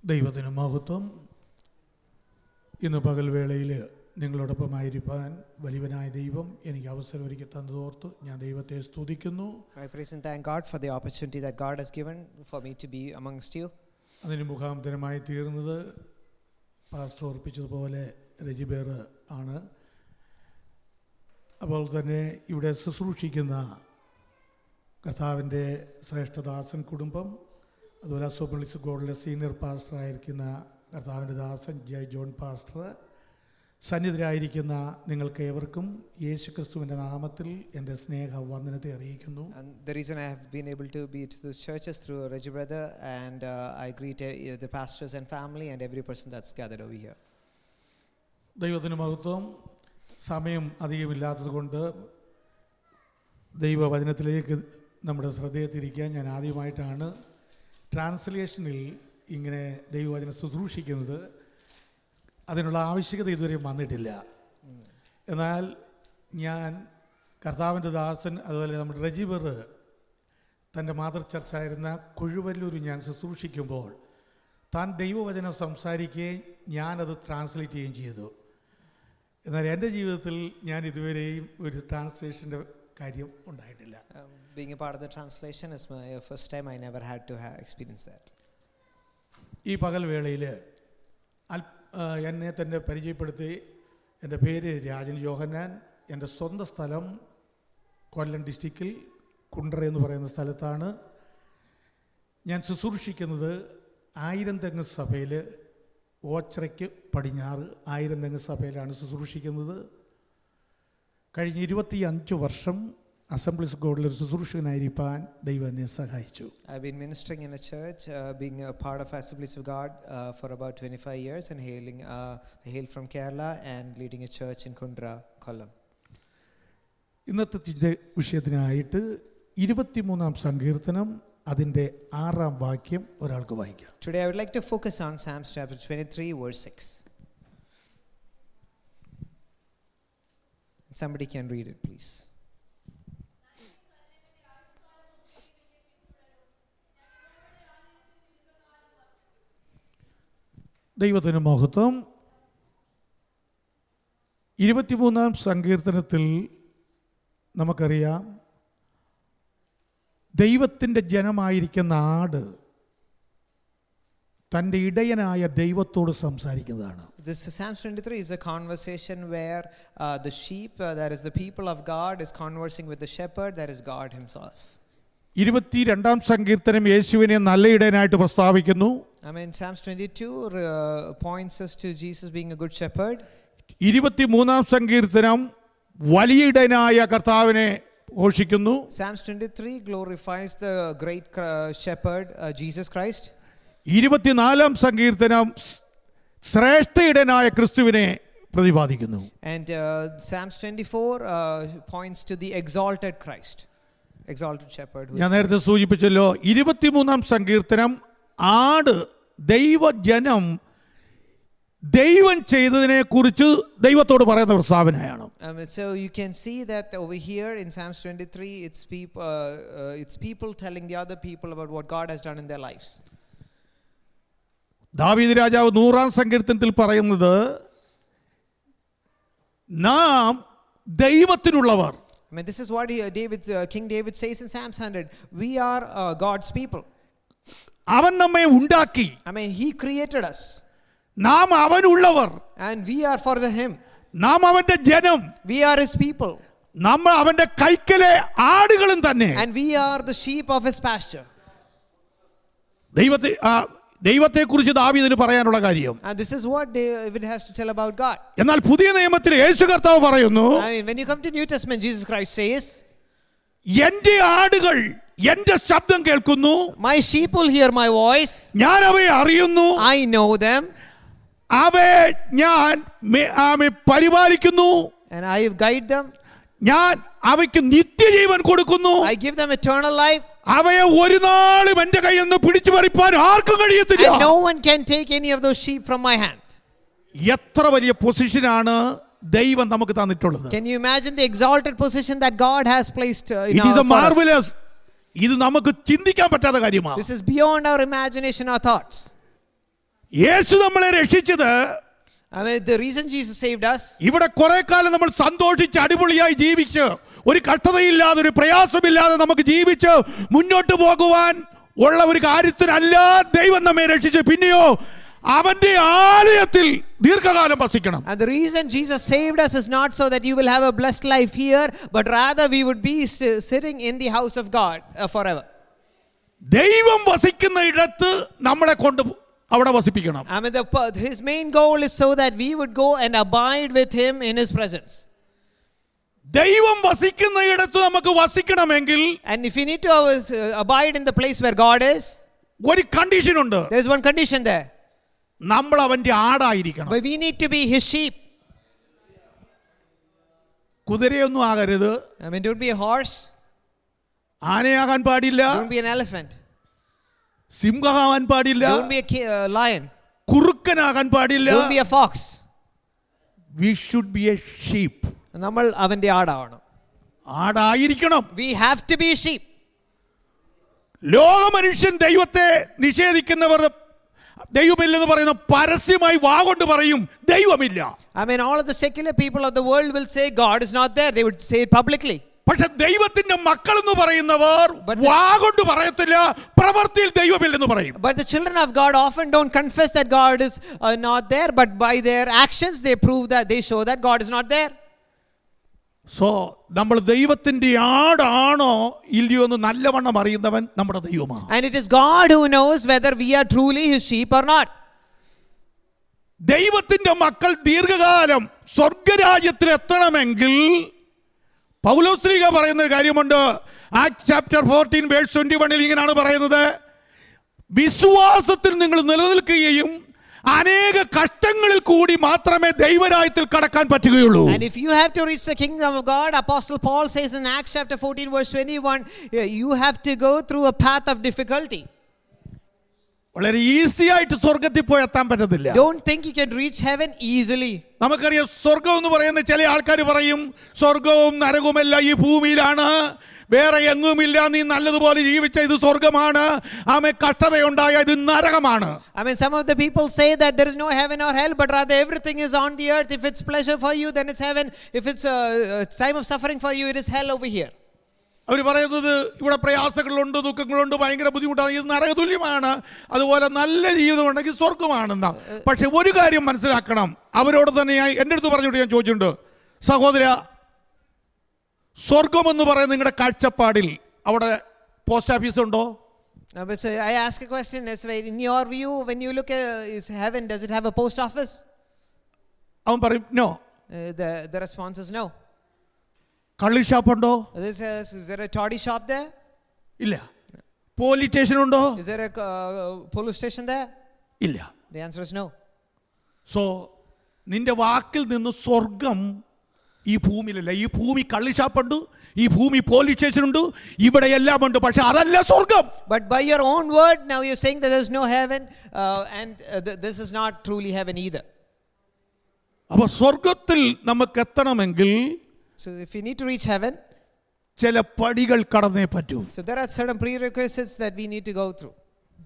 ദൈവത്തിന് മഹത്വം ഇന്ന് പകൽവേളയിൽ നിങ്ങളോടൊപ്പമായിരിക്കാൻ വലിയവനായ ദൈവം എനിക്ക് അവസരം ഒരുക്കി തന്നതോർത്ത് ഞാൻ ദൈവത്തെ സ്തുതിക്കുന്നു I praise and thank God for the opportunity that God has given for me to be amongst you. അതിന് മുഖാന്തരമായി തീർന്നത് പാസ്റ്റർ ഓർപ്പിച്ചതുപോലെ രജിബേർ ആണ് അപ്പോൾ തന്നെ ഇവിടെ ശുശ്രൂഷിക്കുന്ന കർത്താവിൻ്റെ ശ്രേഷ്ഠദാസൻ കുടുംബം അതുപോലെ അസോബിളിസ് ഗോഡിലെ സീനിയർ പാസ്റ്റർ ആയിരിക്കുന്ന കർത്താവിൻ്റെ ദാസൻ ജയ് ജോൺ പാസ്റ്റർ സന്നിധരായിരിക്കുന്ന നിങ്ങൾക്ക് ഏവർക്കും യേശുക്രിസ്തുവിൻ്റെ നാമത്തിൽ എൻ്റെ സ്നേഹ വന്ദനത്തെ അറിയിക്കുന്നു And the reason I have been able to be to the churches through Reggie Brother, and uh, I greet uh, the pastors and family and every person that's gathered over here. ദൈവത്തിന് മഹത്വം സമയം അധികമില്ലാത്തത് കൊണ്ട് ദൈവവചനത്തിലേക്ക് നമ്മുടെ ശ്രദ്ധയെ തിരിക്കാൻ ഞാൻ ആദ്യമായിട്ടാണ് ട്രാൻസ്ലേഷനിൽ ഇങ്ങനെ ദൈവവചനം ശുശ്രൂഷിക്കുന്നത് അതിനുള്ള ആവശ്യകത ഇതുവരെ വന്നിട്ടില്ല എന്നാൽ ഞാൻ കർത്താവിൻ്റെ ദാസൻ അതുപോലെ നമ്മുടെ റജിബർ തൻ്റെ മാതൃ ചർച്ചായിരുന്ന കൊഴുവല്ലൂർ ഞാൻ ശുശ്രൂഷിക്കുമ്പോൾ താൻ ദൈവവചനം സംസാരിക്കുകയും ഞാനത് ട്രാൻസ്ലേറ്റ് ചെയ്യുകയും ചെയ്തു എന്നാൽ എൻ്റെ ജീവിതത്തിൽ ഞാൻ ഇതുവരെയും ഒരു ട്രാൻസ്ലേഷൻ്റെ കാര്യം ഉണ്ടായിട്ടില്ല Um, being a part of the translation is my uh, first time. I never had to have experienced that. ഈ പകൽ വേളയിൽ അൽ ആ, എന്നെ തന്നെ പരിചയപ്പെടുത്തി എൻ്റെ പേര് രാജൻ യോഹന്നാൻ എൻ്റെ സ്വന്തം സ്ഥലം കൊല്ലം ഡിസ്ട്രിക്റ്റിൽ കുണ്ടറ എന്ന് പറയുന്ന സ്ഥലത്താണ് ഞാൻ ശുശ്രൂഷിക്കുന്നത് ആയിരം തെങ്ങ് സഭയിൽ ഓച്ചറയ്ക്ക് പടിഞ്ഞാറ് ആയിരം തെങ്ങ് സഭയിലാണ് ശുശ്രൂഷിക്കുന്നത് കഴിഞ്ഞ ഇരുപത്തി അഞ്ച് വർഷം അസംബ്ലീസ് ഗോഡിൽ ഒരു ശുശ്രൂഷകനായിരിക്കാൻ ദൈവം എന്നെ സഹായിച്ചു I've been ministering in a church, uh, being a part of Assemblies of God uh, for about 25 years, and hailing, uh, I hail from Kerala and leading a church in Kundra, Kollam. ഇന്നത്തെ ചിന്ത വിഷയത്തിനായിട്ട് ഇരുപത്തിമൂന്നാം സങ്കീർത്തനം അതിൻ്റെ ആറാം വാക്യം ഒരാൾക്ക് വായിക്കാം Today, I would like to focus on Psalms chapter 23, verse 6. Somebody can read it, please. ദൈവത്തിന് മഹത്വം ഇരുപത്തിമൂന്നാം സങ്കീർത്തനത്തിൽ നമുക്കറിയാം ദൈവത്തിൻ്റെ ജനമായിരിക്കുന്ന ആട് തൻ്റെ ഇടയനായ ദൈവത്തോട് സംസാരിക്കുന്നതാണ് This Psalms 23 is a conversation where uh, the sheep, uh, that is the people of God, is conversing with the shepherd, that is God Himself. ഇരുപത്തിരണ്ടാം സങ്കീർത്തനം യേശുവിനെ നല്ല ഇടയനായിട്ട് പ്രസ്താവിക്കുന്നു I mean, Psalms 22 uh, points us to Jesus being a good shepherd. ഇരുപത്തിമൂന്നാം സങ്കീർത്തനം വലിയ ഇടയനായ കർത്താവിനെ ഘോഷിക്കുന്നു Psalms 23 glorifies the great uh, shepherd, uh, Jesus Christ. ഇരുപത്തിനാലാം സങ്കീർത്തനം സ് ശ്രേഷ്ഠ ഇടനായ ക്രിസ്തുവിനെ പ്രതിപാദിക്കുന്നു And uh, Psalms 24 uh, points to the exalted Christ, exalted shepherd. Who ഞാൻ is നേരത്തെ സൂചിപ്പിച്ചല്ലോ ഇരുപത്തിമൂന്നാം സങ്കീർത്തനം ആട് ദൈവജനം ദൈവം ചെയ്തതിനെ കുറിച്ച് ദൈവത്തോട് പറയുന്ന പ്രസ്താവനയാണ് Um, so you can see that over here in Psalms 23, it's people, uh, uh, it's people telling the other people about what God has done in their lives. ദാവീദ് രാജാവ് നൂറാം സങ്കീർത്തനത്തിൽ പറയുന്നത് നാം ദൈവത്തിനുള്ളവർ I mean, this is what he, uh, David, uh, King David says in Psalms 100. We are uh, God's people. അവൻ നമ്മെ ഉണ്ടാക്കി I mean, He created us, നാം അവനുള്ളവർ and we are for the Him. നാം അവന്റെ ജനം We are His people, നമ്മൾ അവന്റെ കൈക്കലെ ആടുകളും തന്നെ and we are the sheep of His pasture. ദൈവത്തെ ആ, ദൈവത്തെക്കുറിച്ച് ദാവീദിന് പറയാനുള്ള കാര്യം And this is what David has to tell about God. എന്നാൽ പുതിയ നിയമത്തിൽ യേശു കർത്താവ് പറയുന്നു I mean, when you come to New Testament, Jesus Christ says, എന്റെ ആടുകൾ എന്റെ ശബ്ദം കേൾക്കുന്നു My sheep will hear my voice. ഞാൻ അവയെ അറിയുന്നു I know them, അവയെ ഞാൻ മെ- ആമെ പരിപാലിക്കുന്നു and I guide them. ഞാൻ അവയ്ക്ക് നിത്യജീവൻ കൊടുക്കുന്നു I give them eternal life, അവയെ ഒരു നാളും എന്റെ കയ്യിൽ നിന്ന് പിടിച്ചു പറിപ്പാൻ ആർക്കും കഴിയത്തില്ല and no one can take any of those sheep from my hand. എത്ര വലിയ പൊസിഷനാണ് ദൈവം നമുക്ക് തന്നിട്ടുള്ളത് Can you imagine the exalted position that God has placed uh, in it is our a for us? Marvellous ഇത് നമുക്ക് ചിന്തിക്കാൻ പറ്റാത്ത കാര്യമാണ് This is beyond our imagination or thoughts. യേശു നമ്മളെ രക്ഷിച്ചത് I mean, the reason Jesus saved us, ഇവിടെ കുറെ കാലം നമ്മൾ സന്തോഷിച്ച് അടിപൊളിയായി ജീവിച്ച് ഒരു കഷ്ടതയില്ലാതെ ഒരു പ്രയാസമില്ലാതെ നമുക്ക് ജീവിച്ച് മുന്നോട്ട് പോകുവാൻ ഉള്ള ഒരു കാര്യത്തിനല്ല ദൈവം നമ്മെ രക്ഷിച്ചു പിന്നെയോ അവന്റെ ആലയത്തിൽ ദീർഘകാലം വസിക്കണം and the reason Jesus saved us is not so that you will have a blessed life here, but rather we would be s- sitting in the house of God uh, forever. ദൈവം വസിക്കുന്ന ഇടത്ത് നമ്മളെ കൊണ്ട് അവിടെ വസിപ്പിക്കണം I mean, the, pu- his main goal is so that we would go and abide with him in his presence. ദൈവം വസിക്കുന്ന ഇടത്ത് നമുക്ക് വസിക്കണമെങ്കിൽ And if you need to uh, abide in the place where God is, ഒരു condition ഉണ്ട് there's one condition there. നമ്മൾ അവന്റെ ആടായിരിക്കണം But we need to be his sheep. കുതിരയൊന്നും ആകരുത് I mean, don't be a horse, ആനയാകാൻ പാടില്ല don't be an elephant, സിംഹമാകാൻ പാടില്ല don't be a ki- uh, lion, കുറുക്കനാകാൻ പാടില്ല don't be a fox. We should be a sheep നമ്മൾ അവന്റെ ആടാവണം ആടായിരിക്കണം We have to be a sheep. ലോക മനുഷ്യൻ ദൈവത്തെ നിഷേധിക്കുന്നവർ ദൈവമില്ലെന്ന് പറയുന്ന പരസ്യമായി വാ കൊണ്ട് പറയും ദൈവമില്ല I mean, all of the secular people of the world will say God is not there. They would say it publicly. പക്ഷെ ദൈവത്തിന്റെ മക്കൾ എന്ന് പറയുന്നവർ But- വാ കൊണ്ട് പറയത്തില്ല പ്രവൃത്തിയിൽ ദൈവമില്ലെന്ന് പറയും But the children of God often don't confess that God is uh, not there, but by their actions they prove that they show that God is not there. So നമ്മൾ ദൈവത്തിന്റെ ആടാണോ ഇല്ലയോ എന്ന് നല്ലവണ്ണം അറിയുന്നവൻ നമ്മുടെ ദൈവമാണ് And it is God who knows whether we are truly his sheep or not. ദൈവത്തിന്റെ മക്കൾ ദീർഘകാലം സ്വർഗരാജ്യത്തിൽ എത്തണമെങ്കിൽ പൗലോസ്ലിക പറയുന്ന ഒരു കാര്യമുണ്ട് act chapter fourteen verse twenty വണ്ണിൽ ഇങ്ങനെയാണ് പറയുന്നത് വിശ്വാസത്തിൽ നിങ്ങൾ നിലനിൽക്കുകയും അനേക കഷ്ടങ്ങളിൽ കൂടി മാത്രമേ ദൈവരാജ്യത്തിൽ കടക്കാൻ പറ്റുകയുള്ളൂ And if you have to reach the kingdom of God, Apostle Paul says in Acts chapter 14, verse 21, yeah, you have to go through a path of difficulty. വളരെ ഈസി ആയിട്ട് സ്വർഗത്തിൽ പോയി എത്താൻ പറ്റത്തില്ല Don't think you can reach heaven easily. നമുക്കറിയാം സ്വർഗം എന്ന് പറയുന്ന ചില ആൾക്കാർ പറയും സ്വർഗവും നരകവുമെല്ലാം ഈ ഭൂമിയിലാണ് വേറെ എങ്ങുമില്ല നീ നല്ലതുപോലെ ജീവിച്ച ഇത് സ്വർഗമാണ് ആമെ കഷ്ടതയുണ്ടായ ഇത് നരകമാണ് I mean, some of the people say that there is no heaven or hell, but rather everything is on the earth. If it's pleasure for you, then it's heaven. If it's a, a time of suffering for you, it is hell over here. അവർ പറയുന്നത് ഇവിടെ പ്രയാസങ്ങളുണ്ട് ദുഃഖങ്ങളുണ്ട് ഭയങ്കര ബുദ്ധിമുട്ടാണ് ഇത് നരകതുല്യമാണ് അതുപോലെ നല്ല ജീവിതമുണ്ടെങ്കിൽ സ്വർഗമാണെന്ന പക്ഷെ ഒരു കാര്യം മനസ്സിലാക്കണം അവരോട് തന്നെ ഞാൻ എൻ്റെ അടുത്ത് പറഞ്ഞിട്ട് ഞാൻ ചോദിച്ചിട്ടുണ്ട് സഹോദര സ്വർഗം എന്ന് പറയുന്ന നിങ്ങളുടെ കാഴ്ചപ്പാടിൽ അവിടെ പോസ്റ്റ് ഓഫീസ് ഉണ്ടോ Now, but so I ask a question as well. In your view, when you look at uh, is heaven, does it have a post office? അവൻ പറയും no Uh, the, the response is no. കള്ളി ഷാപ്പുണ്ടോ Is, there- is there a toddy shop there? ഇല്ല police station ഉണ്ടോ Is there a uh, police station there? ഇല്ല The answer is no. So നിന്റെ വാക്കിൽ നിന്ന് സ്വർഗം ഈ ഭൂമിയിലല്ല ഈ ഭൂമി കള്ളി ഷാപ്പുണ്ട് ഈ ഭൂമി പോലീസ് സ്റ്റേഷൻ ഉണ്ട് ഇവിടെ എല്ലാം ഉണ്ട് പക്ഷെ അതല്ല സ്വർഗം But by your own word, now you're saying that there's no heaven, uh, and uh, th- this is not truly heaven either. അപ്പൊ സ്വർഗത്തിൽ നമുക്ക് എത്തണമെങ്കിൽ So if you need to reach heaven, ചില പടികൾ കടന്നേ പറ്റൂ so there are certain prerequisites that we need to go through.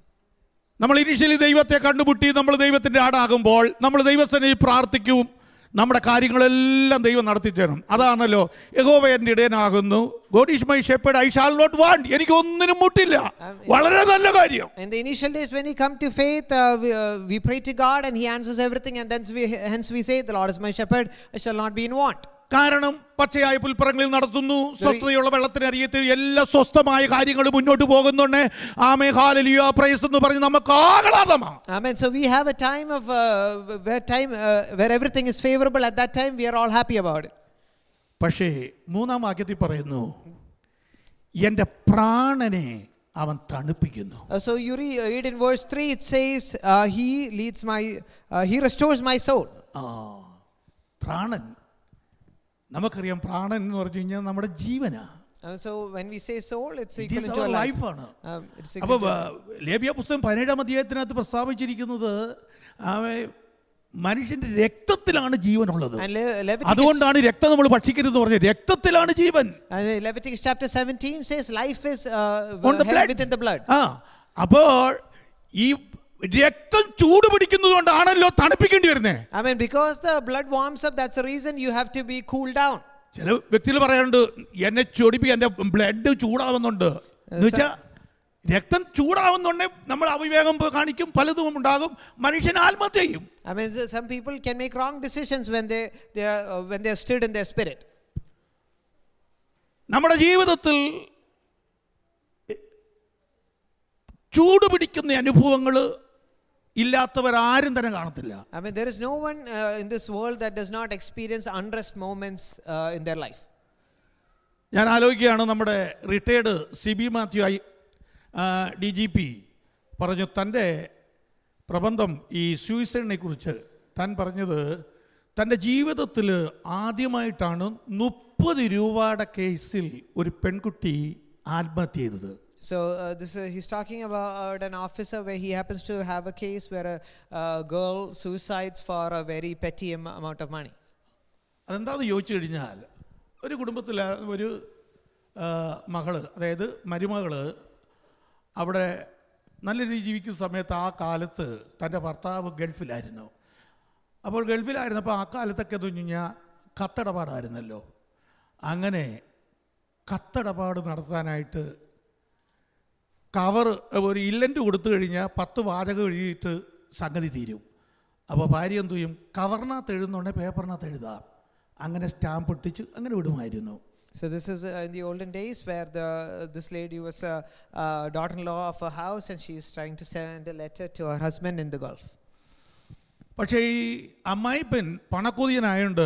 നമ്മൾ initially ദൈവത്തെ കണ്ടുമുട്ടി നമ്മൾ ദൈവത്തിന്റെ ആടാകുമ്പോൾ നമ്മൾ ദൈവസനെ പ്രാർത്ഥിക്കും നമ്മുടെ കാര്യങ്ങളെല്ലാം ദൈവം നടത്തി തരും അതാണല്ലോ യഹോവ എൻ്റെ ഇടയനാകുന്നു God is my shepherd I shall not want എനിക്ക് ഒന്നിനും മുട്ടില്ല വളരെ നല്ല കാര്യം In the initial days, when we come to faith, uh, we, uh, we pray to God and He answers everything, and then we, hence we say, The Lord is my shepherd, I shall not be in want. കാരണം പച്ചയായ പുൽപ്പറങ്ങളിൽ നടത്തുന്നു സ്വസ്ഥതയുള്ള വെള്ളത്തിന് അറിയത്തിൽ എല്ലാ സ്വസ്ഥമായ കാര്യങ്ങൾ മുന്നോട്ട് പോകുന്നുണ്ട് ആമേ ഹാലലിയോ price എന്ന് പറഞ്ഞ് നമുക്ക് ആഹ്ലാദമാണ് Amen. So we have a time of uh, where time uh, where everything is favorable. At that time, we are all happy about it. പക്ഷേ മൂന്നാം വാക്യത്തിൽ പറയുന്നു എൻ്റെ പ്രാണനെ അവൻ തണുപ്പിക്കുന്നു Uh, so you re- read in verse three, it says, uh, "He leads my, uh, He restores my soul." ആ പ്രാണൻ നമുക്കറിയാം പ്രാണൻ എന്ന് പറഞ്ഞു കഴിഞ്ഞാൽ നമ്മുടെ ജീവനാ Uh, so when we say soul, it's It equal is to our a life. life ആണ് Um, it's അപ്പൊ equal to, ലേബിയ പുസ്തകം പതിനേഴാം അധ്യായത്തിനകത്ത് പ്രസ്താവിച്ചിരിക്കുന്നത് അവൻ മനുഷ്യന്റെ രക്തത്തിലാണ് ജീവനുള്ളത് and Le- Leviticus, അതുകൊണ്ടാണ് രക്തം നമ്മൾ ഭക്ഷിക്കരുത് പറഞ്ഞത് രക്തത്തിലാണ് ജീവൻ and Leviticus chapter 17 says, "Life is uh, On the held blood. within the blood." ആ അപ്പോൾ ഈ രക്തം ചൂട് പിടിക്കുന്നത് കൊണ്ടാണല്ലോ തണുപ്പിക്കേണ്ടി വരുന്നേ I mean, because the blood warms up, that's the reason you have to be cooled down. ചില വ്യക്തികൾ പറയാറുണ്ട് എന്നെ ചൊടിപ്പി എൻ്റെ ബ്ലഡ് ചൂടാവുന്നുണ്ട് എന്ന് വെച്ചാൽ രക്തം ചൂടാവുന്നുണ്ടെ നമ്മൾ അവിവേകം കാണിക്കും പലതും ഉണ്ടാകും മനുഷ്യൻ ആത്മഹത്യ ചെയ്യും I mean, so- some people can make wrong decisions when they, they are, uh, when they are stirred in their spirit. നമ്മുടെ ജീവിതത്തിൽ ചൂട് പിടിക്കുന്ന അനുഭവങ്ങൾ ഇല്ലാത്തവരാരും തന്നെ കാണത്തില്ല I mean, there is no one uh, in this world that does not experience unrest moments uh, in their life. ഞാൻ ആലോചിക്കുകയാണ് നമ്മുടെ retired C B Mathew I D G P പറഞ്ഞു തൻ്റെ പ്രബന്ധം ഈ സൂയിസൈഡിനെ കുറിച്ച് താൻ പറഞ്ഞത് തൻ്റെ ജീവിതത്തിൽ ആദ്യമായിട്ടാണ് മുപ്പത് രൂപയുടെ കേസിൽ ഒരു പെൺകുട്ടി ആത്മഹത്യ ചെയ്തത് So uh, this uh, he's talking about an officer where he happens to have a case where a uh, girl suicides for a very petty am- amount of money. അതെന്താണെന്ന് ചോദിച്ചു കഴിഞ്ഞാൽ ഒരു കുടുംബത്തിൽ ഒരു ആ, മകള് അതായത് മരുമകള് അവിടെ നല്ല രീതിയിൽ ജീവിക്കുന്ന സമയത്ത് ആ കാലത്ത് തൻ്റെ ഭർത്താവ് ഗൾഫിലായിരുന്നു അപ്പോൾ ഗൾഫിലായിരുന്നപ്പോൾ ആ കാലത്തൊക്കെ എന്ന് പറഞ്ഞു കഴിഞ്ഞാൽ കത്തടപാടായിരുന്നല്ലോ അങ്ങനെ കത്തടപാട് നടത്താനായിട്ട് കവർ ഒരു ഇല്ലൻ്റ് കൊടുത്തു കഴിഞ്ഞാൽ പത്ത് വാചകം എഴുതിയിട്ട് സംഗതി തീരും അപ്പോൾ ഭാര്യ എന്തു ചെയ്യും കവറിനകത്ത് എഴുതുന്നുണ്ടെങ്കിൽ പേപ്പറിനകത്ത് എഴുതാം അങ്ങനെ സ്റ്റാമ്പ് ഒട്ടിച്ച് അങ്ങനെ വിടുമായിരുന്നു So this is uh, in the olden days where the this lady was a, uh daughter-in-law of a house and she is trying to send a letter to her husband in the Gulf. പക്ഷേ ഈ അമ്മായിപ്പൻ പണക്കൊതിയനായോണ്ട്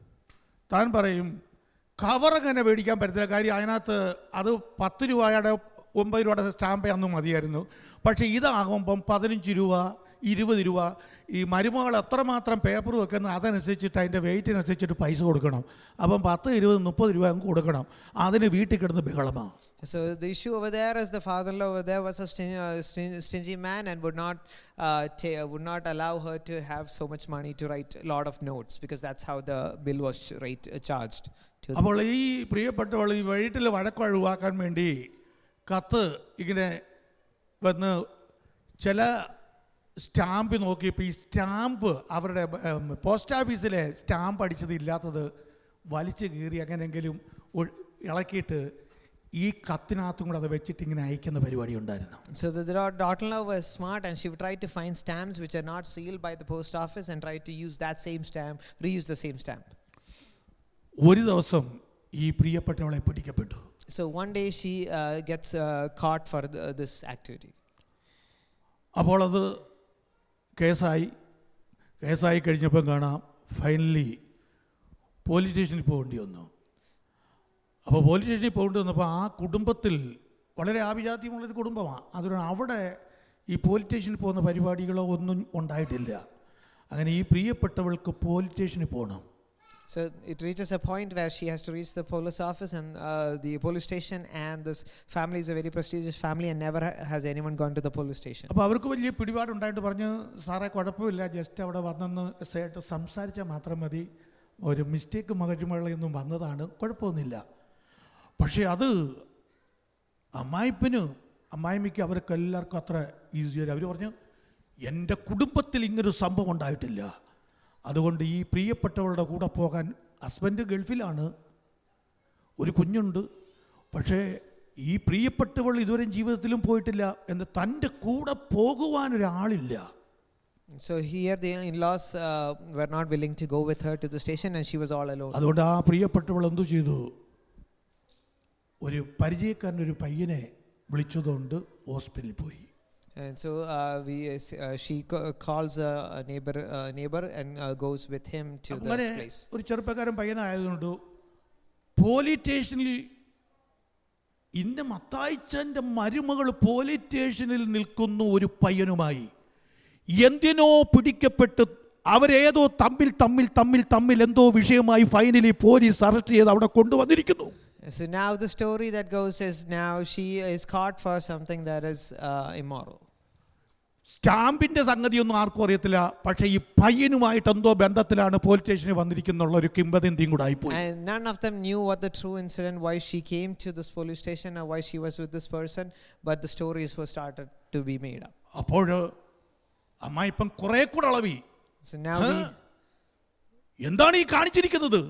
താൻ പറയും cover അങ്ങനെ മേടിക്കാൻ പറ്റത്തില്ല കാര്യം അതിനകത്ത് അത് പത്ത് രൂപയുടെ ഒമ്പത് രൂപയുടെ സ്റ്റാമ്പേ അന്ന് മതിയായിരുന്നു പക്ഷേ ഇതാകുമ്പം പതിനഞ്ച് രൂപ ഇരുപത് രൂപ ഈ മരുമകൾ എത്രമാത്രം പേപ്പർ വെക്കുന്ന അതനുസരിച്ചിട്ട് അതിൻ്റെ വെയിറ്റിനനുസരിച്ചിട്ട് പൈസ കൊടുക്കണം അപ്പം പത്ത് ഇരുപത് മുപ്പത് രൂപ അങ്ങ് കൊടുക്കണം അതിന് വീട്ടിൽ കിടന്ന് ബഹളമാണ് So the issue over there is the father-in-law over there was a sting, uh, sting, stingy man and would not uh, ta- would not allow her to have so much money to write a lot of notes because that's how the bill was ch- rate, uh, charged. To the- അപ്പോൾ ഈ പ്രിയപ്പെട്ടവൾ ഈ വീട്ടിൽ വഴക്ക് ഒഴിവാക്കാൻ വേണ്ടി കത്ത് ഇങ്ങനെ വന്ന് ചില സ്റ്റാമ്പ് നോക്കിയപ്പോൾ ഈ സ്റ്റാമ്പ് അവരുടെ ഉം, പോസ്റ്റ് ഓഫീസിലെ സ്റ്റാമ്പ് അടിച്ചത് ഇല്ലാത്തത് വലിച്ചു കീറി അങ്ങനെയെങ്കിലും ഒഴ്- ഇളക്കിയിട്ട് ഈ കത്തിനകത്തും കൂടെ അത് വെച്ചിട്ട് ഇങ്ങനെ അയക്കുന്ന പരിപാടി ഉണ്ടായിരുന്നു So the, the da- daughter-in-law was smart and she would try to find stamps which are not sealed by the post office and try to use that same stamp, reuse the same stamp. ഒരു ദിവസം ഈ പ്രിയപ്പെട്ടവളെ പിടിക്കപ്പെട്ടു So one day she uh, gets uh, caught for the, this activity. അപ്പോൾ അത് കേസായി കേസായി കഴിഞ്ഞപ്പം കാണാം finally police സ്റ്റേഷനിൽ പോകേണ്ടി വന്നു അപ്പോൾ പോലീസ് സ്റ്റേഷനിൽ പോകേണ്ടി വന്നപ്പോൾ ആ കുടുംബത്തിൽ വളരെ ആഭിജാത്യമുള്ളൊരു കുടുംബമാണ് അതുകൊണ്ട് അവിടെ ഈ പോലീസ് സ്റ്റേഷനിൽ പോകുന്ന പരിപാടികളോ ഒന്നും ഉണ്ടായിട്ടില്ല അങ്ങനെ ഈ പ്രിയപ്പെട്ടവൾക്ക് പോലീസ് സ്റ്റേഷനിൽ പോകണം So it reaches a point where she has to reach the police office and uh, the police station, and this family is a very prestigious family, and never ha- has anyone gone to the police station. അപ്പോൾ അവർക്ക് വലിയ പിടിപാടുണ്ടായിട്ട് പറഞ്ഞ് സാറേ കുഴപ്പമില്ല just അവിടെ വന്നൊന്ന് സേട്ട് സംസാരിച്ചാൽ മാത്രം മതി ഒരു മിസ്റ്റേക്ക് മകരുമകളിൽ നിന്നും വന്നതാണ് കുഴപ്പമൊന്നുമില്ല പക്ഷേ അത് അമ്മായിപ്പന് അമ്മായിമ്മയ്ക്ക് അവർക്ക് എല്ലാവർക്കും അത്ര ഈസിയല്ല അവർ പറഞ്ഞു എൻ്റെ കുടുംബത്തിൽ ഇങ്ങനൊരു സംഭവം ഉണ്ടായിട്ടില്ല അതുകൊണ്ട് ഈ പ്രിയപ്പെട്ടവളുടെ കൂടെ പോകാൻ ഹസ്ബൻഡ് ഗൾഫിലാണ് ഒരു കുഞ്ഞുണ്ട് പക്ഷേ ഈ പ്രിയപ്പെട്ടവൾ ഇതുവരെ ജീവിതത്തിലും പോയിട്ടില്ല എന്ന് തൻ്റെ കൂടെ പോകുവാൻ ഒരാളില്ല So here the in-laws uh, were not willing to go with her to the station, and she was all alone. അതുകൊണ്ട് ആ പ്രിയപ്പെട്ടവൾ എന്തു ചെയ്തു ഒരു പരിചയക്കാരൻ ഒരു പയ്യനെ വിളിച്ചതുകൊണ്ട് ഹോസ്പിറ്റലിൽ പോയി And so uh, we, uh, s- uh, she ca- calls a, a neighbor, uh, neighbor, and uh, goes with him to അങ്ങനെ this place. ഒരു ചെറുപ്പക്കാരൻ പയ്യനായതുകൊണ്ട് പോലീസ് സ്റ്റേഷനിൽ ഇന്ന മത്തായിച്ചൻ്റെ മരുമകൾ പോലീസ് സ്റ്റേഷനിൽ നിൽക്കുന്നു ഒരു പയ്യനുമായി എന്തിനോ പിടിക്കപ്പെട്ട് അവരേതോ തമ്മിൽ തമ്മിൽ തമ്മിൽ തമ്മിൽ എന്തോ വിഷയമായി ഫൈനലി പോലീസ് അറസ്റ്റ് ചെയ്ത് അവിടെ കൊണ്ടുവന്നിരിക്കുന്നു So now the story that goes is now she is caught for something that is uh, immoral. സ്റ്റാമ്പിന്റെ സംഗതിയൊന്നും ആർക്കും അറിയത്തില്ല പക്ഷേ ഈ പയ്യനുമായിട്ട് എന്തോ ബന്ധത്തിലാണ് പോലീസ് സ്റ്റേഷനിൽ വന്നിരിക്കുന്നുള്ള ഒരു കിംബദന്തിയും കൂടെ ആയിപ്പോയി And none of them knew what the true incident, why she came to this police station or why she was with this person, but the stories were started to be made up. അപ്പോൾ അമ്മ ഇപ്പം കുറെ കൂടെ അളവി So now Huh? we, എന്താണ് ഈ കാണിച്ചിരിക്കുന്നത്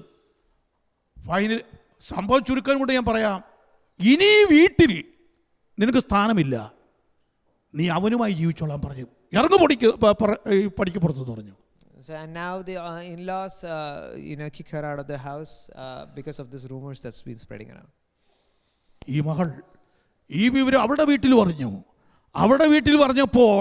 final സംഭവം ചുരുക്കം കൊണ്ട് ഞാൻ പറയാം ഇനി ഈ വീട്ടിൽ നിനക്ക് സ്ഥാനമില്ല നീ അവനുമായി ജീവിച്ചോളാൻ പറഞ്ഞു ഇറങ്ങു പൊടിക്ക് പ- പറ- ഈ പടിക്ക് പുറത്തെന്ന് പറഞ്ഞു so and now the uh, in-laws, uh, you know, kick her out of the house uh, because of these rumors that's been spreading around. ഈ മകൾ ഈ വിവരം അവളുടെ വീട്ടിൽ പറഞ്ഞു അവളുടെ വീട്ടിൽ പറഞ്ഞപ്പോൾ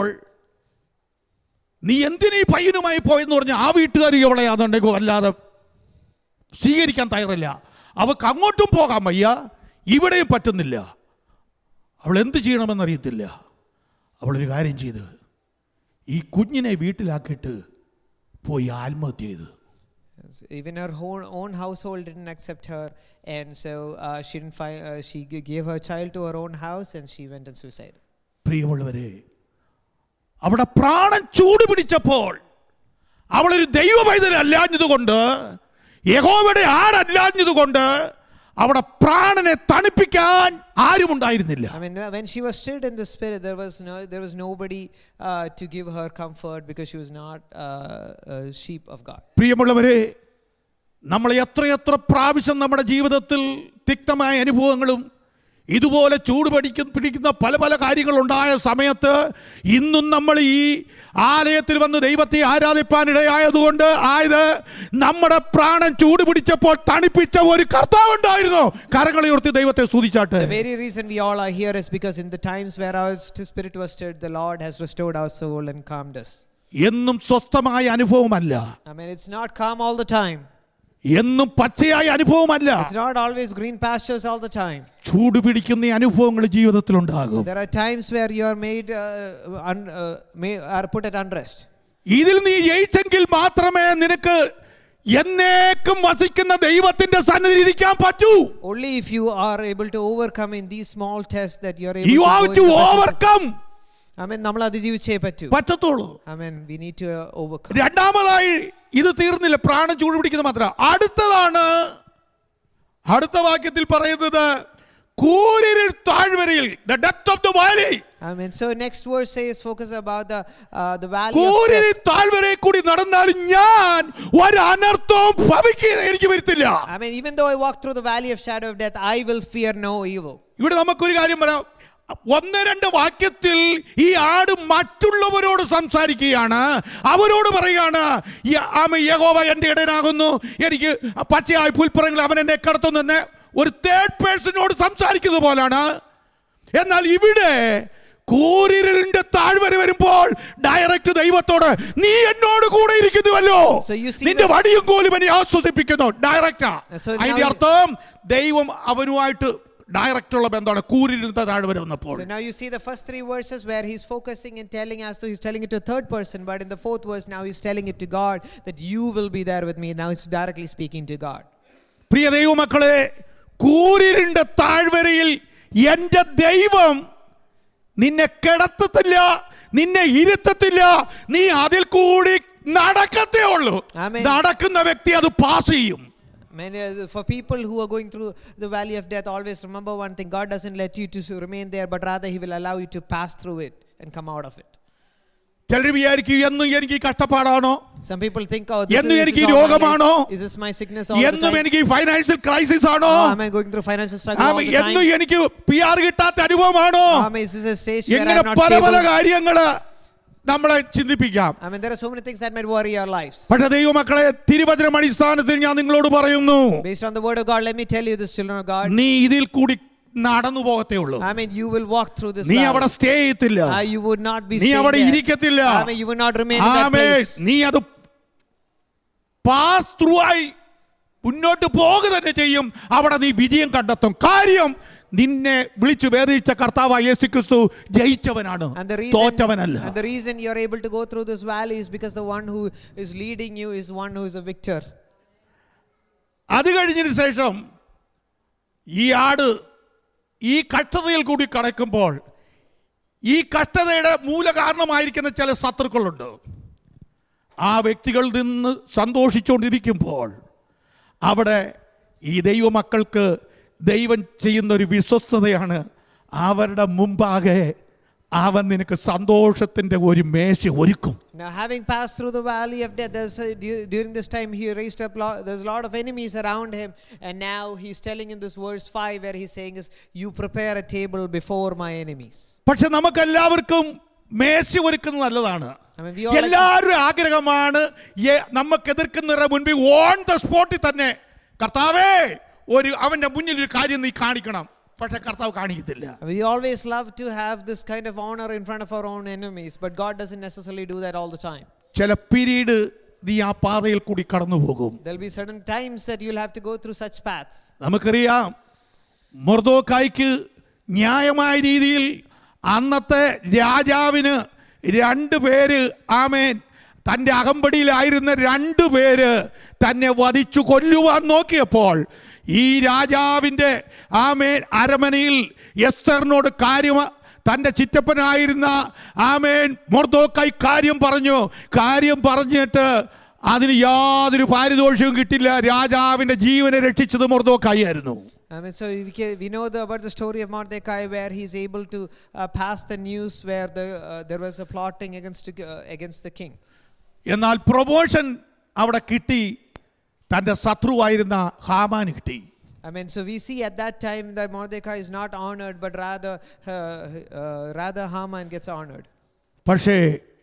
നീ എന്തിനീ പയ്യനുമായി പോയെന്ന് പറഞ്ഞ ആ വീട്ടുകാർ അവളെ അതുണ്ടെങ്കിൽ അല്ലാതെ സ്വീകരിക്കാൻ തയ്യാറില്ല അവൾക്ക് അങ്ങോട്ടും പോകാൻ വയ്യ ഇവിടെയും പറ്റുന്നില്ല അവൾ എന്ത് ചെയ്യണമെന്നറിയത്തില്ല അവളൊരു കാര്യം ചെയ്ത് ഈ കുഞ്ഞിനെ വീട്ടിലാക്കിയിട്ട് പോയി ആത്മഹത്യ ചെയ്ത് Yes, Even her own, own household didn't accept her, and so uh, she didn't find. Uh, she g- gave her child to her own house, and she went and suicide. പ്രിയമുള്ളവരെ അവിടെ പ്രാണൻ ചൂട് പിടിച്ചപ്പോൾ അവളൊരു ദൈവ പൈതലല്ലാഞ്ഞതുകൊണ്ട് യഹോവയുടെ ആടല്ലാഞ്ഞതുകൊണ്ട് അവിടെ പ്രാണനെ തണുപ്പിക്കാൻ ആരുമുണ്ടായിരുന്നില്ല I mean, uh, when she was stirred in the spirit, there was no, there was nobody uh, to give her comfort because she was not uh, a sheep of God. പ്രിയമുള്ളവരെ നമ്മൾ എത്രയെത്ര പ്രാവശ്യം നമ്മുടെ ജീവിതത്തിൽ തിക്തമായ അനുഭവങ്ങളും ഇതുപോലെ ചൂട് പഠിക്കുന്ന പിടിക്കുന്ന പല പല കാര്യങ്ങളുണ്ടായ സമയത്ത് ഇന്നും നമ്മൾ ഈ ആലയത്തിൽ വന്ന് ദൈവത്തെ ആരാധിപ്പാൻ ഇടയായതുകൊണ്ട് ആയത് നമ്മുടെ പ്രാണൻ ചൂട് പിടിച്ചപ്പോൾ തണുപ്പിച്ച ഒരു കർത്താവുണ്ടായിരുന്നു കരങ്ങളെ ഉയർത്തി ദൈവത്തെ സ്തുതിച്ചാട്ടെ The very reason we all are here is because in the times where our st- spirit was stirred, the Lord has restored our soul and calmed us. എന്നും സ്വസ്ഥമായ അനുഭവമല്ല I mean, it's not calm all the time. എന്നും പച്ചയായ അനുഭവമല്ല It's not always green pastures all the time. ചൂട് പിടിക്കുന്ന ഈ അനുഭവങ്ങൾ ജീവിതത്തിലുണ്ടാകും There are times where you are made, uh, un, uh, may, are put at unrest. ഇതിൽ നീ ജയിച്ചെങ്കിൽ മാത്രമേ നിനക്ക് എന്നേക്കും വസിക്കുന്ന ദൈവത്തിന്റെ സന്നിധിയിൽ ഇരിക്കാൻ പറ്റൂ Only if you are able to overcome in these small tests that you are able you to, have go to in the presence of- overcome I mean, നമ്മൾ അതിജീവിച്ചേ പറ്റൂ. പറ്റത്തുള്ളൂ I mean, we need to uh, overcome. രണ്ടാമതായി ഇത് തീർന്നില്ല പ്രാണൻ ചൂട് പിടിക്കുന്നത് മാത്രം അടുത്തതാണ് അടുത്ത വാക്യത്തിൽ പറയുന്നത് കൂരിരുൾ താഴ്വരയിൽ the depth of the valley I mean, so next verse says focus about the uh, the valley of കൂരിരുൾ death. താഴ്വരയിൽ കൂടി നടന്നാലും ഞാൻ ഒരു അനർത്ഥവും ഭവിക്കുക എനിക്ക് വരുത്തില്ല I mean, even though I walk through the valley of shadow of death, I will fear no evil. ഇവിടെ നമുക്കൊരു കാര്യം പറയാം ഒന്ന് രണ്ട് വാക്യത്തിൽ ഈ ആട് മറ്റുള്ളവരോട് സംസാരിക്കുകയാണ് അവരോട് പറയുകയാണ് "യ- ആമ യഹോവ എൻ്റെ ഇടയനാകുന്നു എനിക്ക് പച്ചയായ പുൽപ്പുറങ്ങൾ അവൻ എന്നെ കടത്തുന്നെന്ന് ഒരു തേർഡ് പേഴ്സണോട് സംസാരിക്കുന്നത് പോലാണ് എന്നാൽ ഇവിടെ കൂരിരലിന്റെ താഴ്വര വരുമ്പോൾ ഡയറക്റ്റ് ദൈവത്തോട് നീ എന്നോട് കൂടെ ഇരിക്കുന്നുവല്ലോ So you see നിന്റെ this- വടിയും കോലും എന്നെ ആസ്വദിപ്പിക്കുന്നു ഡയറക്റ്റാ So now അതിന്റെ you- അർത്ഥം ദൈവം അവനുമായിട്ട് ഡയറക്റ്റ് ഉള്ള ബന്ധമാണ് കൂരിരുന്ന താഴ്വര വന്നപ്പോൾ So now you see the first three verses where he's focusing and telling as though he's telling it to a third person, but in the fourth verse now he's telling it to God that you will be there with me. Now he's directly speaking to God. പ്രിയ ദൈവമക്കളെ കൂരിരുണ്ട താഴ്വരയിൽ എൻ്റെ ദൈവം നിന്നെ കിടത്തത്തില്ല നിന്നെ ഇരുത്തത്തില്ല നീ അതിൽ കൂടി നടക്കത്തേ ഉള്ളൂ ആമേൻ. നടക്കുന്ന വ്യക്തി അത് പാസ് ചെയ്യും Many, uh, for people who are going through the valley of death, always remember one thing God doesn't let you to s- remain there, but rather He will allow you to pass through it and come out of it. ചിലർ വിചാരിക്കും എന്നും എനിക്ക് ഈ കഷ്ടപ്പാടാണോ Some people think, oh, this എന്നും is, എനിക്ക് this ഈ is all my രോഗമാണോ? life. Is this my sickness all the എന്നും time? എനിക്ക് ഫൈനാൻഷ്യൽ ക്രൈസിസ് ആണോ Oh, am I going through financial struggle all ആമ, the എന്നും time? എനിക്ക് പി ആർ കിട്ടാത്ത അനുഭവമാണോ Oh, am I- is this a stage where ഇങ്ങനെ I'm not പല പല stable? കാര്യങ്ങള് നമ്മളെ ചിന്തിപ്പിക്കാം I mean, there are so many things that might worry our lives. പക്ഷെ ദൈവമക്കളെ തിരുവചനം അടിസ്ഥാനത്തിൽ ഞാൻ നിങ്ങളോട് പറയുന്നു Based on the word of God, let me tell you this, children of God. നീ ഇതിൽ കൂടി നടന്നു പോകത്തേ ഉള്ളൂ I mean, you will walk through this നീ valley. അവിടെ സ്റ്റേ ചെയ്യത്തില്ല Uh, you would not be നീ staying അവിടെ there. ഇരിക്കത്തില്ല I mean, you would not remain in that ആമേ place. നീ അത് പാസ് ത്രൂ ആയി മുന്നോട്ട് പോകുക തന്നെ ചെയ്യും അവിടെ നീ വിജയം കണ്ടെത്തും കാര്യം നിന്നെ വിളിച്ചു വേറിച്ച കർത്താവായ യേശു ക്രിസ്തു ജയിച്ചവനാണ് And the reason, തോറ്റവനല്ല and the reason you're able to go through this valley is because the one who is leading you is one who is a victor. അത് കഴിഞ്ഞതിന് ശേഷം ഈ ആട് ഈ കഷ്ടതയിൽ കൂടി കടക്കുമ്പോൾ ഈ കഷ്ടതയുടെ മൂലകാരണമായിരിക്കുന്ന ചില ശത്രുക്കളുണ്ട് ആ വ്യക്തികളിൽ നിന്ന് സന്തോഷിച്ചുകൊണ്ടിരിക്കുമ്പോൾ അവിടെ ഈ ദൈവമക്കൾക്ക് ദൈവം ചെയ്യുന്ന ഒരു വിശ്വസ്തതയാണ് അവരുടെ മുമ്പാകെ അവൻ നിനക്ക് സന്തോഷത്തിന്റെ ഒരു മേശ ഒരുക്കും Now, having passed through the valley of death, there's a, du- during this time he raised up. Lo- there's a lot of enemies around him, and now he's telling in this verse five, where he's saying is, "You prepare a table before my enemies." പക്ഷെ നമുക്കെല്ലാവർക്കും മേശ ഒരുക്കുന്നത് നല്ലതാണ് I mean, we all like- എല്ലാവരും ആഗ്രഹമാണ് A- നമുക്ക് എതിർക്കുന്നവരുടെ മുൻപിൽ on the സ്പോട്ടിൽ തന്നെ കർത്താവേ ഒരു അവന്റെ മുന്നിൽ ഒരു കാര്യം നീ കാണിക്കണം പക്ഷെ കർത്താവ് കാണിക്കത്തില്ല We always love to have this kind of honor in front of our own enemies, but God doesn't necessarily do that all the time. ചില പിരീഡ് നീ ആ പാതയിൽ കൂടി കടന്നു പോകും There'll be certain times that you'll have to go through such paths. നമുക്കറിയാം മൊർദോക്കായ്ക്ക് ന്യായമായ രീതിയിൽ അന്നത്തെ രാജാവിന് രണ്ട് പേര് ആമേൻ തൻ്റെ അകമ്പടിയിലായിരുന്ന രണ്ട് പേര് തന്നെ വധിച്ചു കൊല്ലുവാൻ നോക്കിയപ്പോൾ ഈ രാജാവിൻ്റെ ആമേൻ അരമനയിൽ എസ്തറിനോട് കാര്യം തൻ്റെ ചിറ്റപ്പനായിരുന്ന ആമേൻ മൊർദോക്കായി കാര്യം പറഞ്ഞു കാര്യം പറഞ്ഞിട്ട് അതിന് യാതൊരു പാരിതോഷികവും കിട്ടില്ല രാജാവിൻ്റെ ജീവനെ രക്ഷിച്ചത് മൊർദോക്കായി ആയിരുന്നു I mean, so we, can, we know the, about the story of Mordecai where he's able to uh, pass the news where the, uh, there was a plotting against, uh, against the king. എന്നാൽ promotion അവിടെ കിട്ടി തൻ്റെ ശത്രുവായിരുന്ന ഹാമാന് കിട്ടി I mean, so we see at that time that Mordecai is not honored, but rather, uh, uh, rather Haman gets honored. പക്ഷേ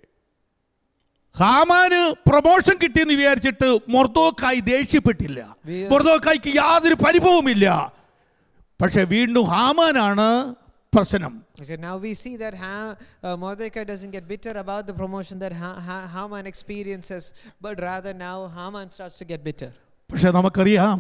ഹാമാന് promotion കിട്ടിയെന്ന് വിചാരിച്ചിട്ട് മൊർദോക്കായി ദേഷ്യപ്പെട്ടില്ല We- മൊർദോക്കായ്ക്ക് യാതൊരു പരിഭവമില്ല പക്ഷെ വീണ്ടും ഹാമാനാണ് പ്രശ്നം Okay, now we see that ha- uh, Mordecai doesn't get bitter about the promotion that ha- ha- Haman experiences, but rather now Haman starts to get bitter. പക്ഷെ നമുക്കറിയാം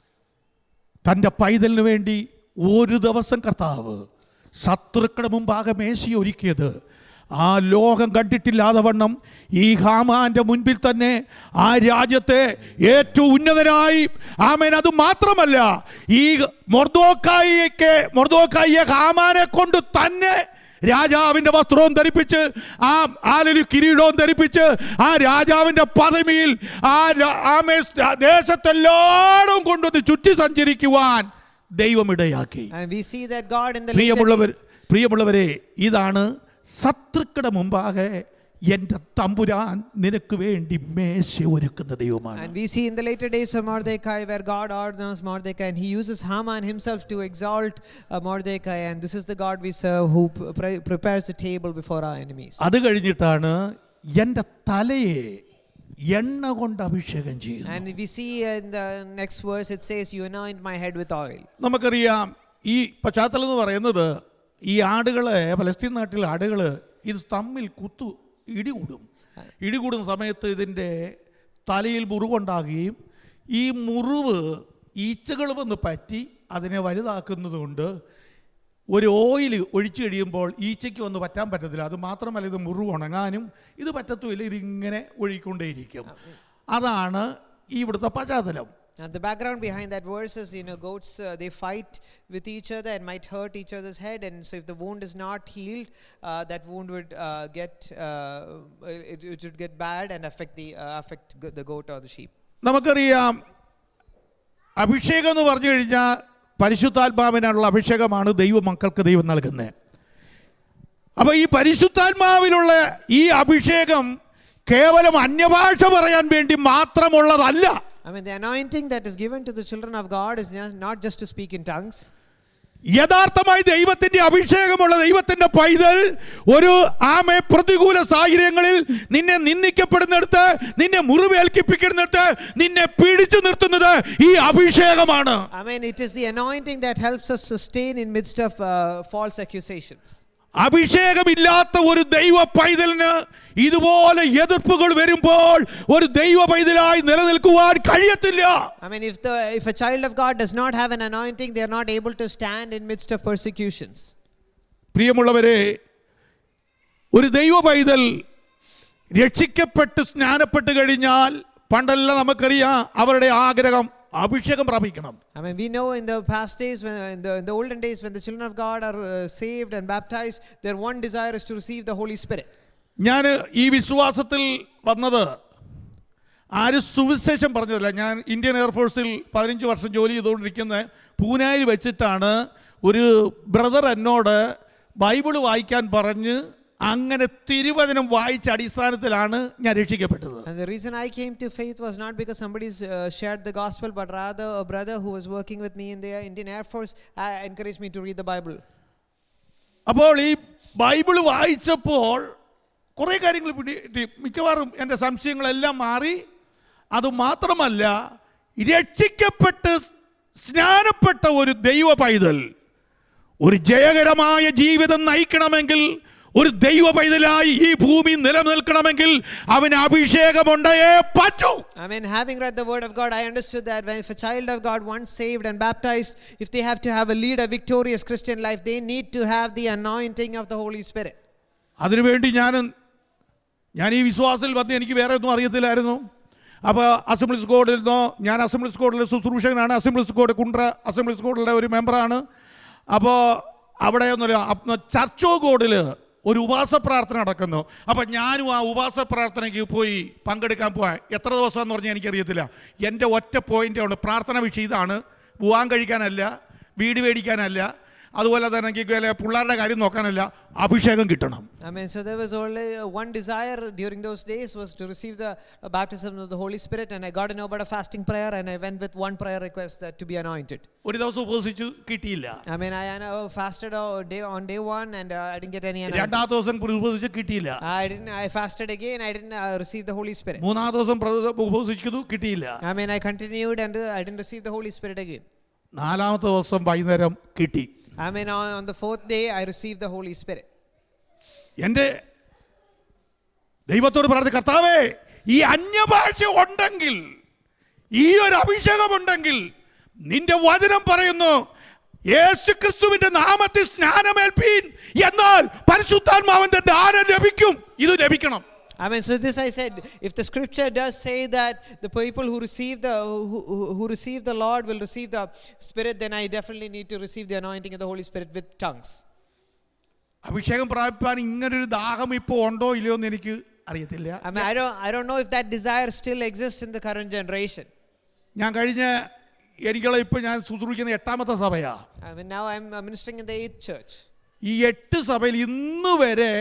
തൻ്റെ പൈതലിന് വേണ്ടി ഒരു ദിവസം കർത്താവ് ശത്രുക്കളുടെ മുമ്പാകെ മേശ ഒരുക്കിയത് ആ ലോകം കണ്ടിട്ടില്ലാതെ വണ്ണം ഈ ഹാമാന്റെ മുൻപിൽ തന്നെ ആ രാജ്യത്തെ ഏറ്റവും ഉന്നതനായി ആമേൻ അത് മാത്രമല്ല ഈ മൊർദോക്കായിക്ക് മൊർദോക്കായിയെ ഹാമാനെ കൊണ്ട് തന്നെ രാജാവിന്റെ വസ്ത്രവും ധരിപ്പിച്ച് ആ ആലൊരു കിരീടവും ധരിപ്പിച്ച് ആ രാജാവിന്റെ പദവിയിൽ ആ ര- ആമേ ദേശത്തെല്ലായിടും കൊണ്ടുവന്ന് ചുറ്റി സഞ്ചരിക്കുവാൻ ദൈവം ഇടയാക്കി And we see that God in the later പ്രിയമുള്ളവർ പ്രിയമുള്ളവരെ ഇതാണ് ശത്രുക്കളുടെ മുമ്പാകെ എൻ്റെ തമ്പുരാൻ നിനക്ക് വേണ്ടി മേശ ഒരുക്കുന്ന ദൈവമാണ് And we see in the later days of Mordecai where God orders Mordecai and he uses Haman himself to exalt uh, Mordecai. And this is the God we serve who p- pre- prepares the table before our enemies. അത് കഴിഞ്ഞിട്ടാണ് എൻ്റെ തലയെ എണ്ണ കൊണ്ട് അഭിഷേകം ചെയ്യുന്നു And we see in the next verse it says, You anoint my head with oil. നമുക്കറിയാം ഈ പശ്ചാത്തലം എന്ന് പറയുന്നത് ഈ ആടുകളെ പലസ്തീൻ നാട്ടിലെ ആടുകൾ ഇത് തമ്മിൽ കുത്തു ഇടികൂടും ഇടികൂടുന്ന സമയത്ത് ഇതിൻ്റെ തലയിൽ മുറിവുണ്ടാകുകയും ഈ മുറിവ് ഈച്ചകൾ വന്ന് പറ്റി അതിനെ വലുതാക്കുന്നത് കൊണ്ട് ഒരു ഓയിൽ ഒഴിച്ചു കഴിയുമ്പോൾ ഈച്ചയ്ക്ക് വന്ന് പറ്റാൻ പറ്റത്തില്ല അത് മാത്രമല്ല ഇത് മുറിവ് ഉണങ്ങാനും ഇത് പറ്റത്തുമില്ല ഇതിങ്ങനെ ഒഴുകിക്കൊണ്ടേയിരിക്കും അതാണ് ഈ ഇവിടുത്തെ പശ്ചാത്തലം Now, the background behind that verse is, you know, goats, uh, they fight with each other and might hurt each other's head. And so, if the wound is not healed, uh, that wound would uh, get, uh, it, it would get bad and affect the, uh, affect g- the goat or the sheep. നമുക്കറിയാം അഭിഷേകം എന്ന് പറഞ്ഞു കഴിഞ്ഞാൽ പരിശുദ്ധാത്മാവിനുള്ള അഭിഷേകമാണ് ദൈവ മക്കൾക്ക് ദൈവം നൽകുന്നത് അപ്പൊ ഈ പരിശുദ്ധാത്മാവിലുള്ള ഈ അഭിഷേകം കേവലം അന്യഭാഷ പറയാൻ വേണ്ടി മാത്രമുള്ളതല്ല I mean, the anointing that is given to the children of God is not not just to speak in tongues. യഥാർത്ഥമായി ദൈവത്തിന്റെ അഭിഷേകമുള്ള ദൈവത്തിന്റെ പൈതൽ ഒരു ആമെ പ്രതികൂല സാഹചര്യങ്ങളിൽ നിന്നെ നിന്ദിക്കപ്പെടുന്നിടത്ത് നിന്നെ മുറിവേൽക്കിപ്പിക്കുന്നിടത്ത് നിന്നെ പിടിച്ചു നിർത്തുന്നത് ഈ അഭിഷേകമാണ് I mean, it is the anointing that helps us sustain in midst of uh, false accusations. അഭിഷേകമില്ലാത്ത ഒരു ദൈവ പൈതലിന് ഇതുപോലെ എതിർപ്പുകൾ വരുമ്പോൾ ഒരു ദൈവ പൈതലായി നിലനിൽക്കുവാൻ കഴിയത്തില്ല I mean, if the if a child of God does not have an anointing, they are not able to stand in midst of persecutions. പ്രിയമുള്ളവരെ ഒരു ദൈവ പൈതൽ രക്ഷിക്കപ്പെട്ട് സ്നാനപ്പെട്ട് കഴിഞ്ഞാൽ പണ്ടെല്ലാം നമുക്കറിയാം അവരുടെ ആഗ്രഹം അഭിഷേകം പ്രാപിക്കണം I mean, we know in the past days, when, in, the, in the olden days, when the children of God are uh, saved and baptized, their one desire is to receive the Holy Spirit. ഞാൻ ഈ വിശ്വാസത്തിൽ വന്നത് ആരും സുവിശേഷം പറഞ്ഞതല്ല ഞാൻ Indian എയർഫോഴ്സിൽ പതിനഞ്ച് വർഷം ജോലി ചെയ്തുകൊണ്ടിരിക്കുന്ന പൂനായിൽ വെച്ചിട്ടാണ് ഒരു ബ്രദർ എന്നോട് ബൈബിള് വായിക്കാൻ പറഞ്ഞ് അങ്ങനെ തിരുവചനം വായിച്ച അടിസ്ഥാനത്തിലാണ് ഞാൻ രക്ഷിക്കപ്പെട്ടത് And the reason I came to faith was not because somebody's uh, shared the gospel, but rather a brother who was working with me in the Indian Air Force uh, encouraged me to read the Bible. അപ്പോൾ ഈ Bible വായിച്ചപ്പോൾ കുറേ കാര്യങ്ങൾ പിടി മിക്കവാറും എൻ്റെ സംശയങ്ങളെല്ലാം മാറി അത് മാത്രമല്ല രക്ഷിക്കപ്പെട്ട് സ്നാനപ്പെട്ട ഒരു ദൈവ പൈതൽ ഒരു ജയകരമായ ജീവിതം നയിക്കണമെങ്കിൽ ഒരു ദൈവ പൈതലായി ഈ ഭൂമി നിലനിൽക്കണമെങ്കിൽ അവന് അഭിഷേകമുണ്ടേ പറ്റൂ I mean, having read the word of God, I understood that when if a child of God once saved and baptized, if they have to have a lead a victorious Christian life, they need to have the anointing of the Holy Spirit. അതിനുവേണ്ടി ഞാൻ ഞാൻ ഈ വിശ്വാസത്തിൽ വന്ന് എനിക്ക് വേറെ ഒന്നും അറിയത്തില്ലായിരുന്നു അപ്പോൾ അസംബ്ലീസ് കോഡിൽ നിന്നോ ഞാൻ അസംബ്ലീസ് കോഡിലെ ശുശ്രൂഷകനാണ് അസംബ്ലീസ് കോഡ് കുണ്ട്ര അസംബ്ലീസ് കോഡിലെ ഒരു മെമ്പറാണ് അപ്പോൾ അവിടെ ഒന്നൊരു ചർച്ചോ കോഡിൽ ഒരു ഉപവാസ പ്രാർത്ഥന നടക്കുന്നു അപ്പം ഞാനും ആ ഉപവാസ പ്രാർത്ഥനയ്ക്ക് പോയി പങ്കെടുക്കാൻ പോയാൽ എത്ര ദിവസം എന്ന് പറഞ്ഞാൽ എനിക്കറിയത്തില്ല എൻ്റെ ഒറ്റ പോയിൻ്റ് ഉണ്ട് പ്രാർത്ഥന വിഷയം ഇതാണ് പോവാൻ കഴിക്കാനല്ല വീട് മേടിക്കാനല്ല അതുപോലെ തന്നെ എനിക്ക് വല്ല പിള്ളേരുടെ കാര്യം നോക്കാനല്ല അഭിഷേകം കിട്ടണം I mean, so there was only uh, one desire during those days was to receive the uh, baptism of the Holy Spirit, and I got to know about a fasting prayer, and I went with one prayer request that to be anointed. ഒരു ദിവസം ഉപവസിച്ച് കിട്ടിയില്ല I mean, I, I uh, fasted uh, day on day one, and uh, I didn't get any anointing. രണ്ടാമത്തെ ദിവസം ഉപവസിച്ച് കിട്ടിയില്ല I didn't. I fasted again. I didn't uh, receive the Holy Spirit. മൂന്നാമത്തെ ദിവസം പ്ര- ഉപവസിക്കുന്നു കിട്ടിയില്ല I mean, I continued, and uh, I didn't receive the Holy Spirit again. നാലാമത്തെ ദിവസം വൈകുന്നേരം കിട്ടി I mean, on, on the fourth day, I received the Holy Spirit. എൻ്റെ ദൈവത്തോട് പറഞ്ഞ കർത്താവേ ഈ അന്യഭാഷ ഉണ്ടെങ്കിൽ ഈ ഒരു അഭിഷേകമുണ്ടെങ്കിൽ നിന്റെ വചനം പറയുന്നു യേശു ക്രിസ്തുവിന്റെ നാമത്തിൽ സ്നാനമേൽപ്പീൻ എന്നാൽ പരിശുദ്ധാത്മാവിന്റെ ദാനം ലഭിക്കും ഇത് ലഭിക്കണം I mean, so this I said, if the scripture does say that the people who receive the who, who, who receive the Lord will receive the Spirit, then I definitely need to receive the anointing of the Holy Spirit with tongues. അഭിഷേകം പ്രാപിപ്പാൻ ഇങ്ങനൊരു ദാഹം ഇപ്പോൾ ഉണ്ടോ ഇല്ലയോ എന്ന് എനിക്ക് അറിയത്തില്ല I mean, I don't I don't know if that desire still exists in the current generation. ഞാൻ കഴിഞ്ഞ എനിക്കുള്ള ഇപ്പം ഞാൻ ശുശ്രൂഷിക്കുന്ന എട്ടാമത്തെ സഭയാ I mean, now I'm uh, ministering in the eighth church. ഈ എട്ട് സഭയിൽ ഇന്ന് വരെ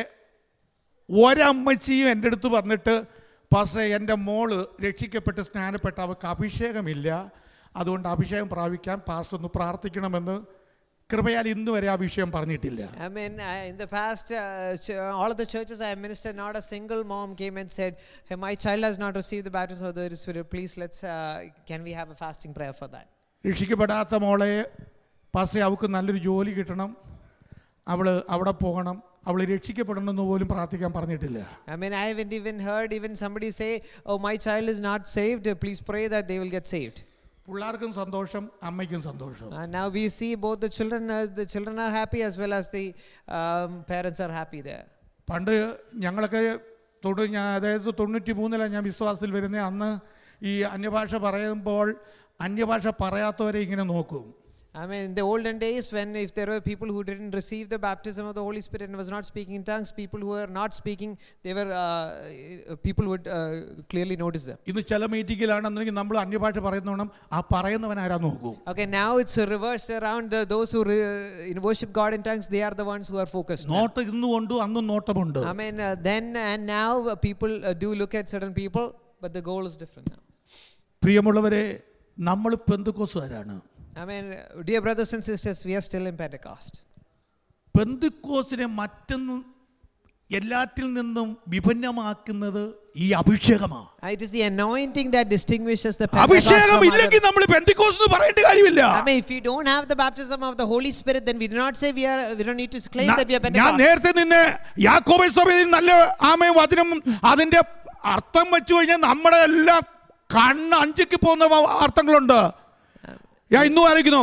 ഒരമ്മച്ചിയും എൻ്റെ അടുത്ത് വന്നിട്ട് പക്ഷേ എൻ്റെ മോള് രക്ഷിക്കപ്പെട്ട് സ്നാനപ്പെട്ട അവൾക്ക് അഭിഷേകമില്ല അതുകൊണ്ട് അഭിഷേകം പ്രാപിക്കാൻ പാസ് ഒന്ന് പ്രാർത്ഥിക്കണമെന്ന് കൃപയാൽ ഇന്ന് വരെ ആ വിഷയം പറഞ്ഞിട്ടില്ല I mean, I, in the past, uh, ch- all of the churches I have ministered, not a single mom came and said, "Hey, my child has not received the baptism of the Holy Spirit. Please, let's. Uh, can we have a fasting prayer for that?" രക്ഷിക്കപ്പെടാത്ത മോളെ പാസേ അവൾക്ക് നല്ലൊരു ജോലി കിട്ടണം അവൾ അവിടെ പോകണം അവൾ രക്ഷിക്കപ്പെടണമെന്ന് പോലും പ്രാർത്ഥിക്കാൻ പറഞ്ഞിട്ടില്ല I mean, I haven't even heard even somebody say, "Oh, my child is not saved. uh, Please pray that they will get saved." പിള്ളേർക്കും സന്തോഷം അമ്മയ്ക്കും സന്തോഷം And now we see both the children. Uh, the children are happy as well as the um, parents are happy there. പണ്ട് ഞങ്ങളൊക്കെ തൊണ്ണൂ ഞാൻ അതായത് തൊണ്ണൂറ്റി മൂന്നിലാണ് ഞാൻ വിശ്വാസത്തിൽ വരുന്നത് അന്ന് ഈ അന്യഭാഷ പറയുമ്പോൾ അന്യഭാഷ പറയാത്തവരെ ഇങ്ങനെ നോക്കും I mean, in the olden days, when if there were people who didn't receive the baptism of the Holy Spirit and was not speaking in tongues, people who were not speaking, they were uh, uh, people would uh, clearly notice them. ഇന്ന് ചില മീറ്റിങ്ങിലാണെന്നുണ്ടെങ്കിൽ നമ്മൾ അന്യഭാഷ പറയുന്നോണം ആ പറയുന്നവൻ ആരാ നോക്കൂ Okay, now it's uh, reversed around. The, those who re- in worship God in tongues, they are the ones who are focused. now. Note ഇന്നും ഉണ്ട് അന്നും നോട്ടമുണ്ട് I mean, uh, then and now uh, people uh, do look at certain people, but the goal is different now. പ്രിയമുള്ളവരെ നമ്മൾ പെന്തുക്കോസുകാരാണ് I mean, uh, dear brothers and sisters, we are still in Pentecost. പെന്തുക്കോസിനെ മറ്റൊന്നും എല്ലാറ്റിൽ നിന്നും വിഭിന്നമാക്കുന്നത് ഈ അഭിഷേകമാണ് Uh, It is the anointing that distinguishes the Pentecost അഭിഷേകം from ഇല്ലെങ്കിൽ other. നമ്മൾ പെന്തിക്കോസ് എന്ന് പറയേണ്ട കാര്യമില്ല I mean, if you don't have the baptism of the Holy Spirit, then we do not say we are. We don't need to claim ന- that we are ഞാൻ Pentecost. നേരത്തെ നിന്ന് യാക്കോബ സഭയിൽ നല്ല ആമയും വചനം അതിന്റെ അർത്ഥം വെച്ചു കഴിഞ്ഞാൽ നമ്മുടെ എല്ലാം കണ്ണ് അഞ്ചിക്ക് പോകുന്ന വ- അർത്ഥങ്ങളുണ്ട് ഞാൻ ഇന്നും ആലോചിക്കുന്നു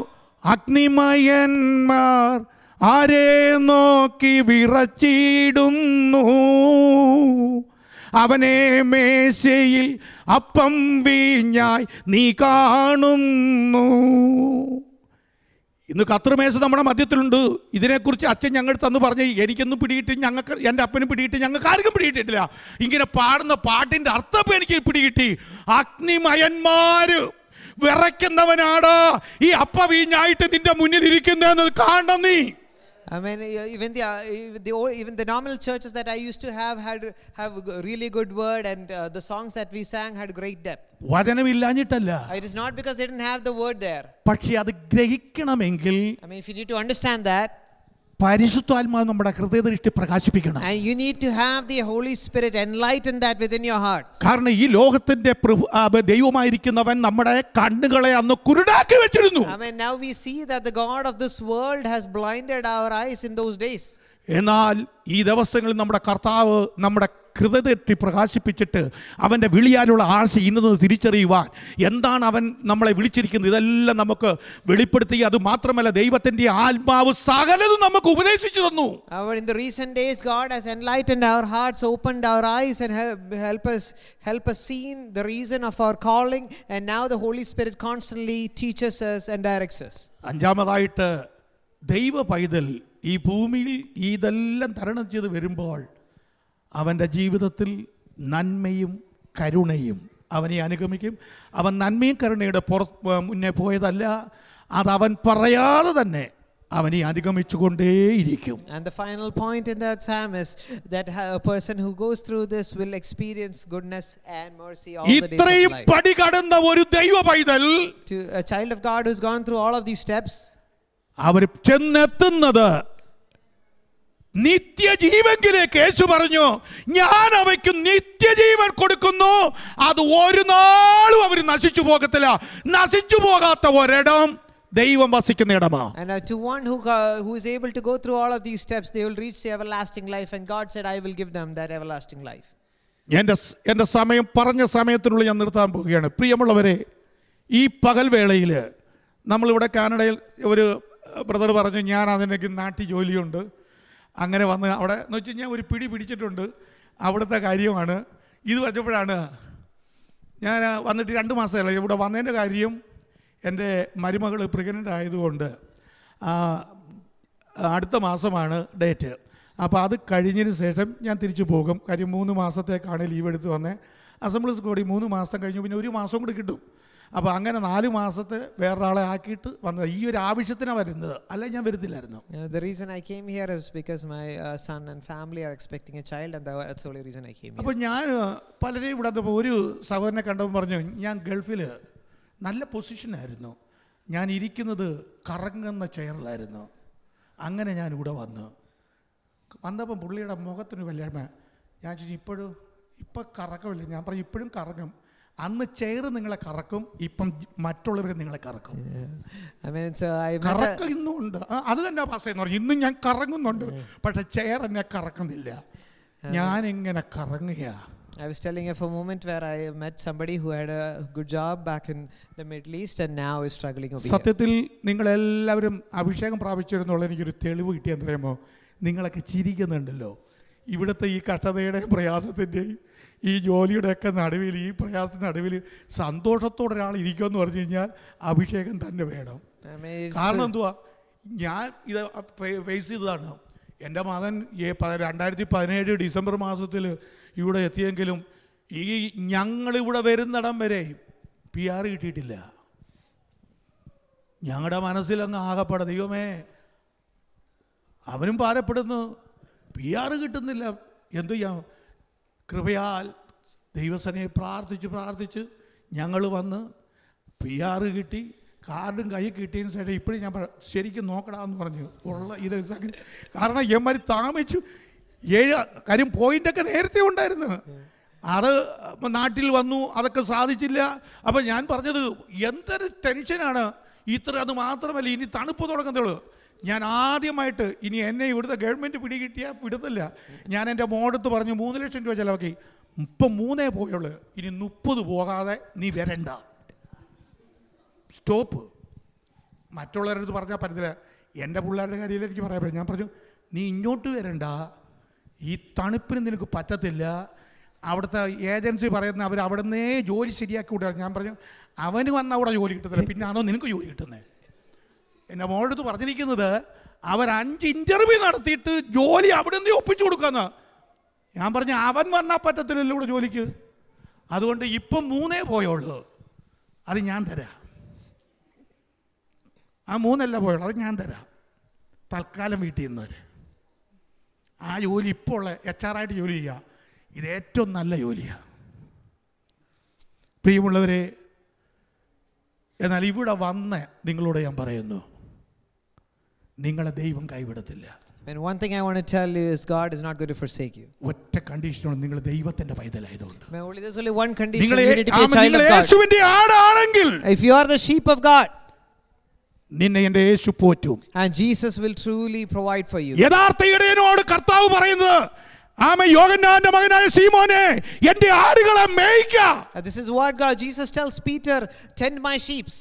അഗ്നിമയന്മാർ ആരെ നോക്കി വിറച്ചിടുന്നു അവനെ മേശയിൽ അപ്പം വീഞ്ഞായി നീ കാണുന്നു ഇന്ന് കത്രുമേശ നമ്മുടെ മധ്യത്തിലുണ്ട് ഇതിനെക്കുറിച്ച് അച്ഛൻ ഞങ്ങൾ തന്നു പറഞ്ഞ് എനിക്കൊന്നും പിടികിട്ടി ഞങ്ങൾക്ക് എൻ്റെ അപ്പനും പിടികിട്ടി ഞങ്ങൾക്ക് ആർക്കും പിടികിട്ടിട്ടില്ല ഇങ്ങനെ പാടുന്ന പാട്ടിൻ്റെ അർത്ഥം ഇപ്പം എനിക്ക് പിടികിട്ടി അഗ്നിമയന്മാര് വിറയ്ക്കുന്നവനാണ് ഈ അപ്പ വീഞ്ഞായിട്ട് നിന്റെ മുന്നിൽ ഇരിക്കുന്നതെന്ന് കാണണം നീ I mean, e- even the, uh, e- the old, even the normal churches that I used to have had have a g- really good word, and uh, the songs that we sang had great depth. വചനമില്ലാഞ്ഞിട്ടല്ല It is not because they didn't have the word there. പക്ഷെ അത് ഗ്രഹിക്കണമെങ്കിൽ I mean, if you need to understand that, പരിശുദ്ധാത്മാവ് നമ്മുടെ ഹൃദയദൃഷ്ടി പ്രകാശിപ്പിക്കണം and you need to have the Holy Spirit enlighten that within your hearts. കാരണം ഈ ലോകത്തിന്റെ പ്രഭു ആ, ബ- ദൈവമായിരിക്കുന്നവൻ നമ്മുടെ കണ്ണുകളെ അന്ന് കുരുടാക്കി വെച്ചിരുന്നു I mean, now we see that the God of this world has blinded our eyes in those days. എന്നാൽ ഈ ദിവസങ്ങളിൽ നമ്മുടെ കർത്താവ് നമ്മുടെ ഹൃദയത്തെ പ്രകാശിപ്പിച്ചിട്ട് അവൻ്റെ വിളിയാലുള്ള ആശ ഇന്നത് തിരിച്ചറിയുവാൻ എന്താണ് അവൻ നമ്മളെ വിളിച്ചിരിക്കുന്നത് ഇതെല്ലാം നമുക്ക് വെളിപ്പെടുത്തി അത് മാത്രമല്ല ദൈവത്തിൻ്റെ ആത്മാവ് സകലതും നമുക്ക് ഉപദേശിച്ചു തന്നു Our, in the recent days, God has enlightened our hearts, opened our eyes, and help, help us help us see the reason of our calling. And now the Holy Spirit constantly teaches us and directs us. അഞ്ചാമതായിട്ട് ദൈവ പൈതൽ ഈ ഭൂമിയിൽ ഇതെല്ലാം തരണം ചെയ്ത് വരുമ്പോൾ അവൻ്റെ ജീവിതത്തിൽ നന്മയും കരുണയും അവനെ അനുഗമിക്കും അവൻ നന്മയും കരുണയുടെ പുറ മുന്നേ പോയതല്ല അത് അവൻ പറയാതെ തന്നെ അവനെ അനുഗമിച്ചുകൊണ്ടേയിരിക്കും And the final point in that psalm is that ha- a person who goes through this will experience goodness and mercy all the days ഇത്രയും of life. പടി കടന്ന ഒരു ദൈവ പൈതൽ To a child of God who's gone through all of these steps, അവർ ചെന്നെത്തുന്നത് നിത്യജീവങ്കിലേക്ക് യേശു പറഞ്ഞു ഞാൻ അവയ്ക്ക് നിത്യജീവൻ കൊടുക്കുന്നു അത് ഒരു നാളും അവർ നശിച്ചു പോകത്തില്ല നശിച്ചു പോകാത്ത ഒരിടം ദൈവം വസിക്കുന്ന ഇടമാ and uh, to one who uh, who is able to go through all of these steps, they will reach the everlasting life. And God said, "I will give them that everlasting life." എൻ്റെ സ്- എൻ്റെ സമയം പറഞ്ഞ സമയത്തിനുള്ളിൽ ഞാൻ നിർത്താൻ പോവുകയാണ് പ്രിയമുള്ളവരെ ഈ പകൽ വേളയിൽ നമ്മളിവിടെ കാനഡയിൽ ഒരു ബ്രദർ പറഞ്ഞു ഞാൻ അതിനൊക്കെ നാട്ടിൽ ജോലിയുണ്ട് അങ്ങനെ വന്ന് അവിടെ എന്ന് വെച്ച് കഴിഞ്ഞാൽ ഒരു പിടി പിടിച്ചിട്ടുണ്ട് അവിടുത്തെ കാര്യമാണ് ഇത് വെച്ചപ്പോഴാണ് ഞാൻ വന്നിട്ട് രണ്ട് മാസമല്ല ഇവിടെ വന്നതിൻ്റെ കാര്യം എൻ്റെ മരുമകൾ പ്രഗ്നൻ്റ് ആയതുകൊണ്ട് ആ, അടുത്ത മാസമാണ് ഡേറ്റ് അപ്പോൾ അത് കഴിഞ്ഞതിന് ശേഷം ഞാൻ തിരിച്ചു പോകും കാര്യം മൂന്ന് മാസത്തേക്കാണ് ലീവ് എടുത്ത് വന്നേ അസംബ്ലീസ് കൂടി മൂന്ന് മാസം കഴിഞ്ഞു പിന്നെ ഒരു മാസം കൂടി കിട്ടും അപ്പോൾ അങ്ങനെ നാല് മാസത്തെ വേറൊരാളെ ആക്കിയിട്ട് വന്നത് ഈ ഒരു ആവശ്യത്തിനാണ് വരുന്നത് അല്ല ഞാൻ വരുത്തില്ലായിരുന്നു Uh, the reason I came here is because my uh, son and family are expecting a child, and tha- that's the only reason I came here. അപ്പോൾ ഞാൻ പലരെയും ഇവിടെ വന്നപ്പോൾ ഒരു സഹോദരനെ കണ്ടപ്പോൾ പറഞ്ഞു ഞാൻ ഗൾഫിൽ നല്ല പൊസിഷനായിരുന്നു ഞാൻ ഇരിക്കുന്നത് കറങ്ങുന്ന ചെയറിലായിരുന്നു അങ്ങനെ ഞാൻ ഇവിടെ വന്നു വന്നപ്പം പുള്ളിയുടെ മുഖത്തിന് വല്യമ്മ ഞാൻ ചോദിച്ചു ഇപ്പോഴും ഇപ്പം കറക്കമില്ല ഞാൻ പറഞ്ഞു ഇപ്പോഴും കറങ്ങും അന്ന് ചെയർ നിങ്ങളെ കറക്കും ഇപ്പം മറ്റുള്ളവർ നിങ്ങളെ കറക്കും I mean, so I met a, കറക്കം ഇന്നും ഉണ്ട് ആ, അത് തന്നെ ഭാഷ എന്ന് പറഞ്ഞു ഇന്നും ഞാൻ കറങ്ങുന്നുണ്ട് പക്ഷെ ചെയർ എന്നെ കറക്കുന്നില്ല ഞാൻ ഇങ്ങനെ കറങ്ങുക I was telling you for a moment where I met somebody who had a good job back in the Middle East and now is struggling over here. സത്യത്തിൽ നിങ്ങളെല്ലാവരും അഭിഷേകം പ്രാപിച്ചിരുന്നുള്ള എനിക്കൊരു തെളിവ് കിട്ടിയെന്ന് പറയുമ്പോൾ നിങ്ങളൊക്കെ ചിരിക്കുന്നുണ്ടല്ലോ ഇവിടുത്തെ ഈ കഷ്ടതയുടെയും പ്രയാസത്തിൻ്റെയും ഈ ജോലിയുടെയൊക്കെ നടുവിൽ ഈ പ്രയാസത്തിൻ്റെ നടുവിൽ സന്തോഷത്തോടെ ഒരാൾ ഇരിക്കുമെന്ന് പറഞ്ഞു കഴിഞ്ഞാൽ അഭിഷേകം തന്നെ വേണം I mean, it's കാരണം true. എന്തുവാ ഞാൻ ഇത് ഫേസ് ചെയ്തതാണ് എൻ്റെ മകൻ ഈ പ- രണ്ടായിരത്തി പതിനേഴ് ഡിസംബർ മാസത്തിൽ ഇവിടെ എത്തിയെങ്കിലും ഈ ഞങ്ങളിവിടെ വരുന്നിടം വരെ പി ആർ കിട്ടിയിട്ടില്ല ഞങ്ങളുടെ മനസ്സിലങ്ങ് ആകപ്പെട ദൈവമേ അവനും ഭാരപ്പെടുന്നു പി ആർ കിട്ടുന്നില്ല എന്തു ചെയ്യാം കൃപയാൽ ദൈവസനയെ പ്രാർത്ഥിച്ച് പ്രാർത്ഥിച്ച് ഞങ്ങൾ വന്ന് പി ആർ കിട്ടി കാർഡും കൈ കിട്ടിയതിന് ശേഷം ഇപ്പോഴും ഞാൻ പറ- ശരിക്കും നോക്കടാന്ന് പറഞ്ഞു ഉള്ള ഇത് ഇതാക്കി. കാരണം എമ്മാരി താമസിച്ചു ഏഴ് കാര്യം പോയിന്റൊക്കെ നേരത്തെ ഉണ്ടായിരുന്നു അത് നാട്ടിൽ വന്നു അതൊക്കെ സാധിച്ചില്ല അപ്പം ഞാൻ പറഞ്ഞത് എന്തൊരു ടെൻഷനാണ് ഇത്ര അത് മാത്രമല്ല ഇനി തണുപ്പ് തുടങ്ങത്തുള്ളൂ ഞാൻ ആദ്യമായിട്ട് ഇനി എന്നെ ഇവിടുത്തെ ഗവൺമെൻറ് പിടികിട്ടിയാൽ വിടത്തില്ല ഞാൻ എൻ്റെ മോടത്ത് പറഞ്ഞു മൂന്ന് ലക്ഷം രൂപ ചിലവാക്കി ഇപ്പം മൂന്നേ പോയുള്ളൂ ഇനി മുപ്പത് പോകാതെ നീ വരണ്ട സ്റ്റോപ്പ് മറ്റുള്ളവരുടെ അടുത്ത് പറഞ്ഞാൽ പറ്റത്തില്ല എൻ്റെ പിള്ളേരുടെ കാര്യത്തിൽ എനിക്ക് പറയാൻ പറ്റും ഞാൻ പറഞ്ഞു നീ ഇങ്ങോട്ട് വരണ്ട ഈ തണുപ്പിന് നിനക്ക് പറ്റത്തില്ല അവിടുത്തെ ഏജൻസി പറയുന്ന അവർ അവിടെ നിന്നേ ജോലി ശരിയാക്കി വിടുക ഞാൻ പറഞ്ഞു അവന് വന്ന അവിടെ ജോലി കിട്ടത്തില്ല പിന്നെ ആണോ നിനക്ക് ജോലി കിട്ടുന്നത് എൻ്റെ മോളടുത്ത് പറഞ്ഞിരിക്കുന്നത് അവർ അഞ്ച് ഇൻ്റർവ്യൂ നടത്തിയിട്ട് ജോലി അവിടെ നിന്ന് ഒപ്പിച്ചു കൊടുക്കാന്ന് ഞാൻ പറഞ്ഞു അവൻ വന്നാൽ പറ്റത്തില്ലല്ലോ ഇവിടെ ജോലിക്ക് അതുകൊണ്ട് ഇപ്പം മൂന്നേ പോയുള്ളൂ അത് ഞാൻ തരാം ആ മൂന്നല്ല പോയുള്ളൂ അത് ഞാൻ തരാം തൽക്കാലം വീട്ടിൽ നിന്നവർ ആ ജോലി ഇപ്പോൾ ഉള്ള എച്ച് ആർ ആയിട്ട് ജോലി ചെയ്യുക ഇത് ഏറ്റവും നല്ല ജോലിയാണ് പ്രിയമുള്ളവരെ എന്നാൽ ഇവിടെ വന്ന് നിങ്ങളോട് ഞാൻ പറയുന്നു നിങ്ങളെ ദൈവം കൈവിടത്തില്ല And one thing I want to tell you is God is not going to forsake you. ഒറ്റ കണ്ടീഷനാണ് നിങ്ങൾ ദൈവത്തിന്റെ പൈതലായതുകൊണ്ട് Man, only there's only one condition നിങ്ങൾ you need to be a child നിങ്ങൾ of God. യേശുവിന്റെ ആടാണെങ്കിൽ If you are the sheep of God, നിന്നെ എന്റെ യേശു പോറ്റും and Jesus will truly provide for you. യഥാർത്ഥ ഇടയനോട് കർത്താവ് പറയുന്നത് ആമ യോഗന്നാന്റെ മകനായ സീമോനെ എന്റെ ആടുകളെ മേയ്ക്ക Uh, this is what God, Jesus tells Peter, tend my sheeps.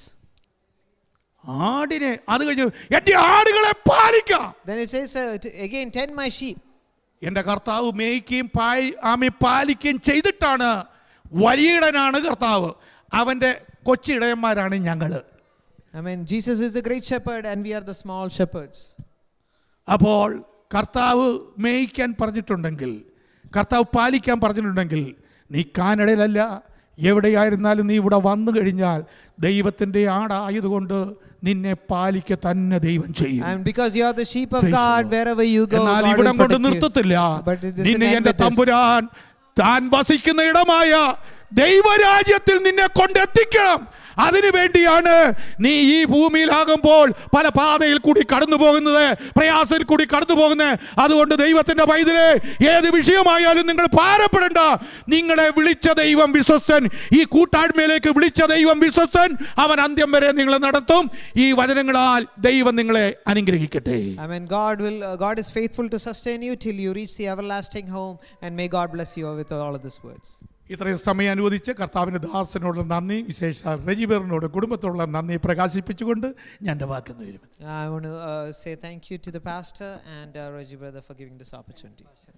ആടിനെ അത് കഴിഞ്ഞ് എന്റെ ആടുകളെ പാലിക്ക Then he says uh, t- again, tend my sheep. എന്റെ കർത്താവ് മേയ്ക്കുകയും പായി ആമെ പാലിക്കുകയും ചെയ്തിട്ടാണ് വലിയിടനാണ് കർത്താവ് അവന്റെ കൊച്ചിടയന്മാരാണ് ഞങ്ങള് I mean, Jesus is the great shepherd and we are the small shepherds. അപ്പോൾ കർത്താവ് മേയ്ക്കാൻ പറഞ്ഞിട്ടുണ്ടെങ്കിൽ കർത്താവ് പാലിക്കാൻ പറഞ്ഞിട്ടുണ്ടെങ്കിൽ നീ കാനഡയിലല്ല എവിടെയായിരുന്നാലും നീ ഇവിടെ വന്നു കഴിഞ്ഞാൽ ദൈവത്തിൻ്റെ ആടായതുകൊണ്ട് നിന്നെ പാലിക്ക തന്നെ ദൈവം ചെയ്യും And because you are the sheep of Praise the God, Lord. wherever you go, എന്നാൽ God ഇവിടം will കൊണ്ട് protect you. നിർത്തത്തില്ല But it doesn't നിന്നെ end എന്റെ with this. തമ്പുരാൻ താൻ വസിക്കുന്ന ഇടമായ ദൈവരാജ്യത്തിൽ നിന്നെ കൊണ്ടെത്തിക്കണം അതിനു വേണ്ടിയാണ് നീ ഈ ഭൂമിയിലാകുമ്പോൾ പല പാതയിൽ കൂടി കടന്നു പോകുന്നത് പ്രയാസത്തിൽ കൂടി കടന്നു പോകുന്നത് അതുകൊണ്ട് ദൈവത്തിന്റെ പൈതലെ ഏത് വിഷയമായാലും നിങ്ങൾ ഭാരപ്പെടേണ്ട നിങ്ങളെ വിളിച്ച ദൈവം വിശ്വസ്തൻ ഈ കൂട്ടായ്മയിലേക്ക് വിളിച്ച ദൈവം വിശ്വസ്തൻ അവൻ അന്ത്യം വരെ നിങ്ങളെ നടത്തും ഈ വചനങ്ങളാൽ ദൈവം നിങ്ങളെ അനുഗ്രഹിക്കട്ടെ I mean, God will. Uh, God is faithful to sustain you till you reach the everlasting home, and may God bless you with all of these words. ഇത്രയും സമയം അനുവദിച്ച് കർത്താവിൻ്റെ ദാസനോട് നന്ദി വിശേഷ റെജിബറിനോട് കുടുംബത്തോടുള്ള നന്ദി പ്രകാശിപ്പിച്ചുകൊണ്ട് ഞാൻ എൻ്റെ വാക്കെന്ന് വരും I want to uh, say thank you to the pastor and uh, Reggie brother for giving this opportunity.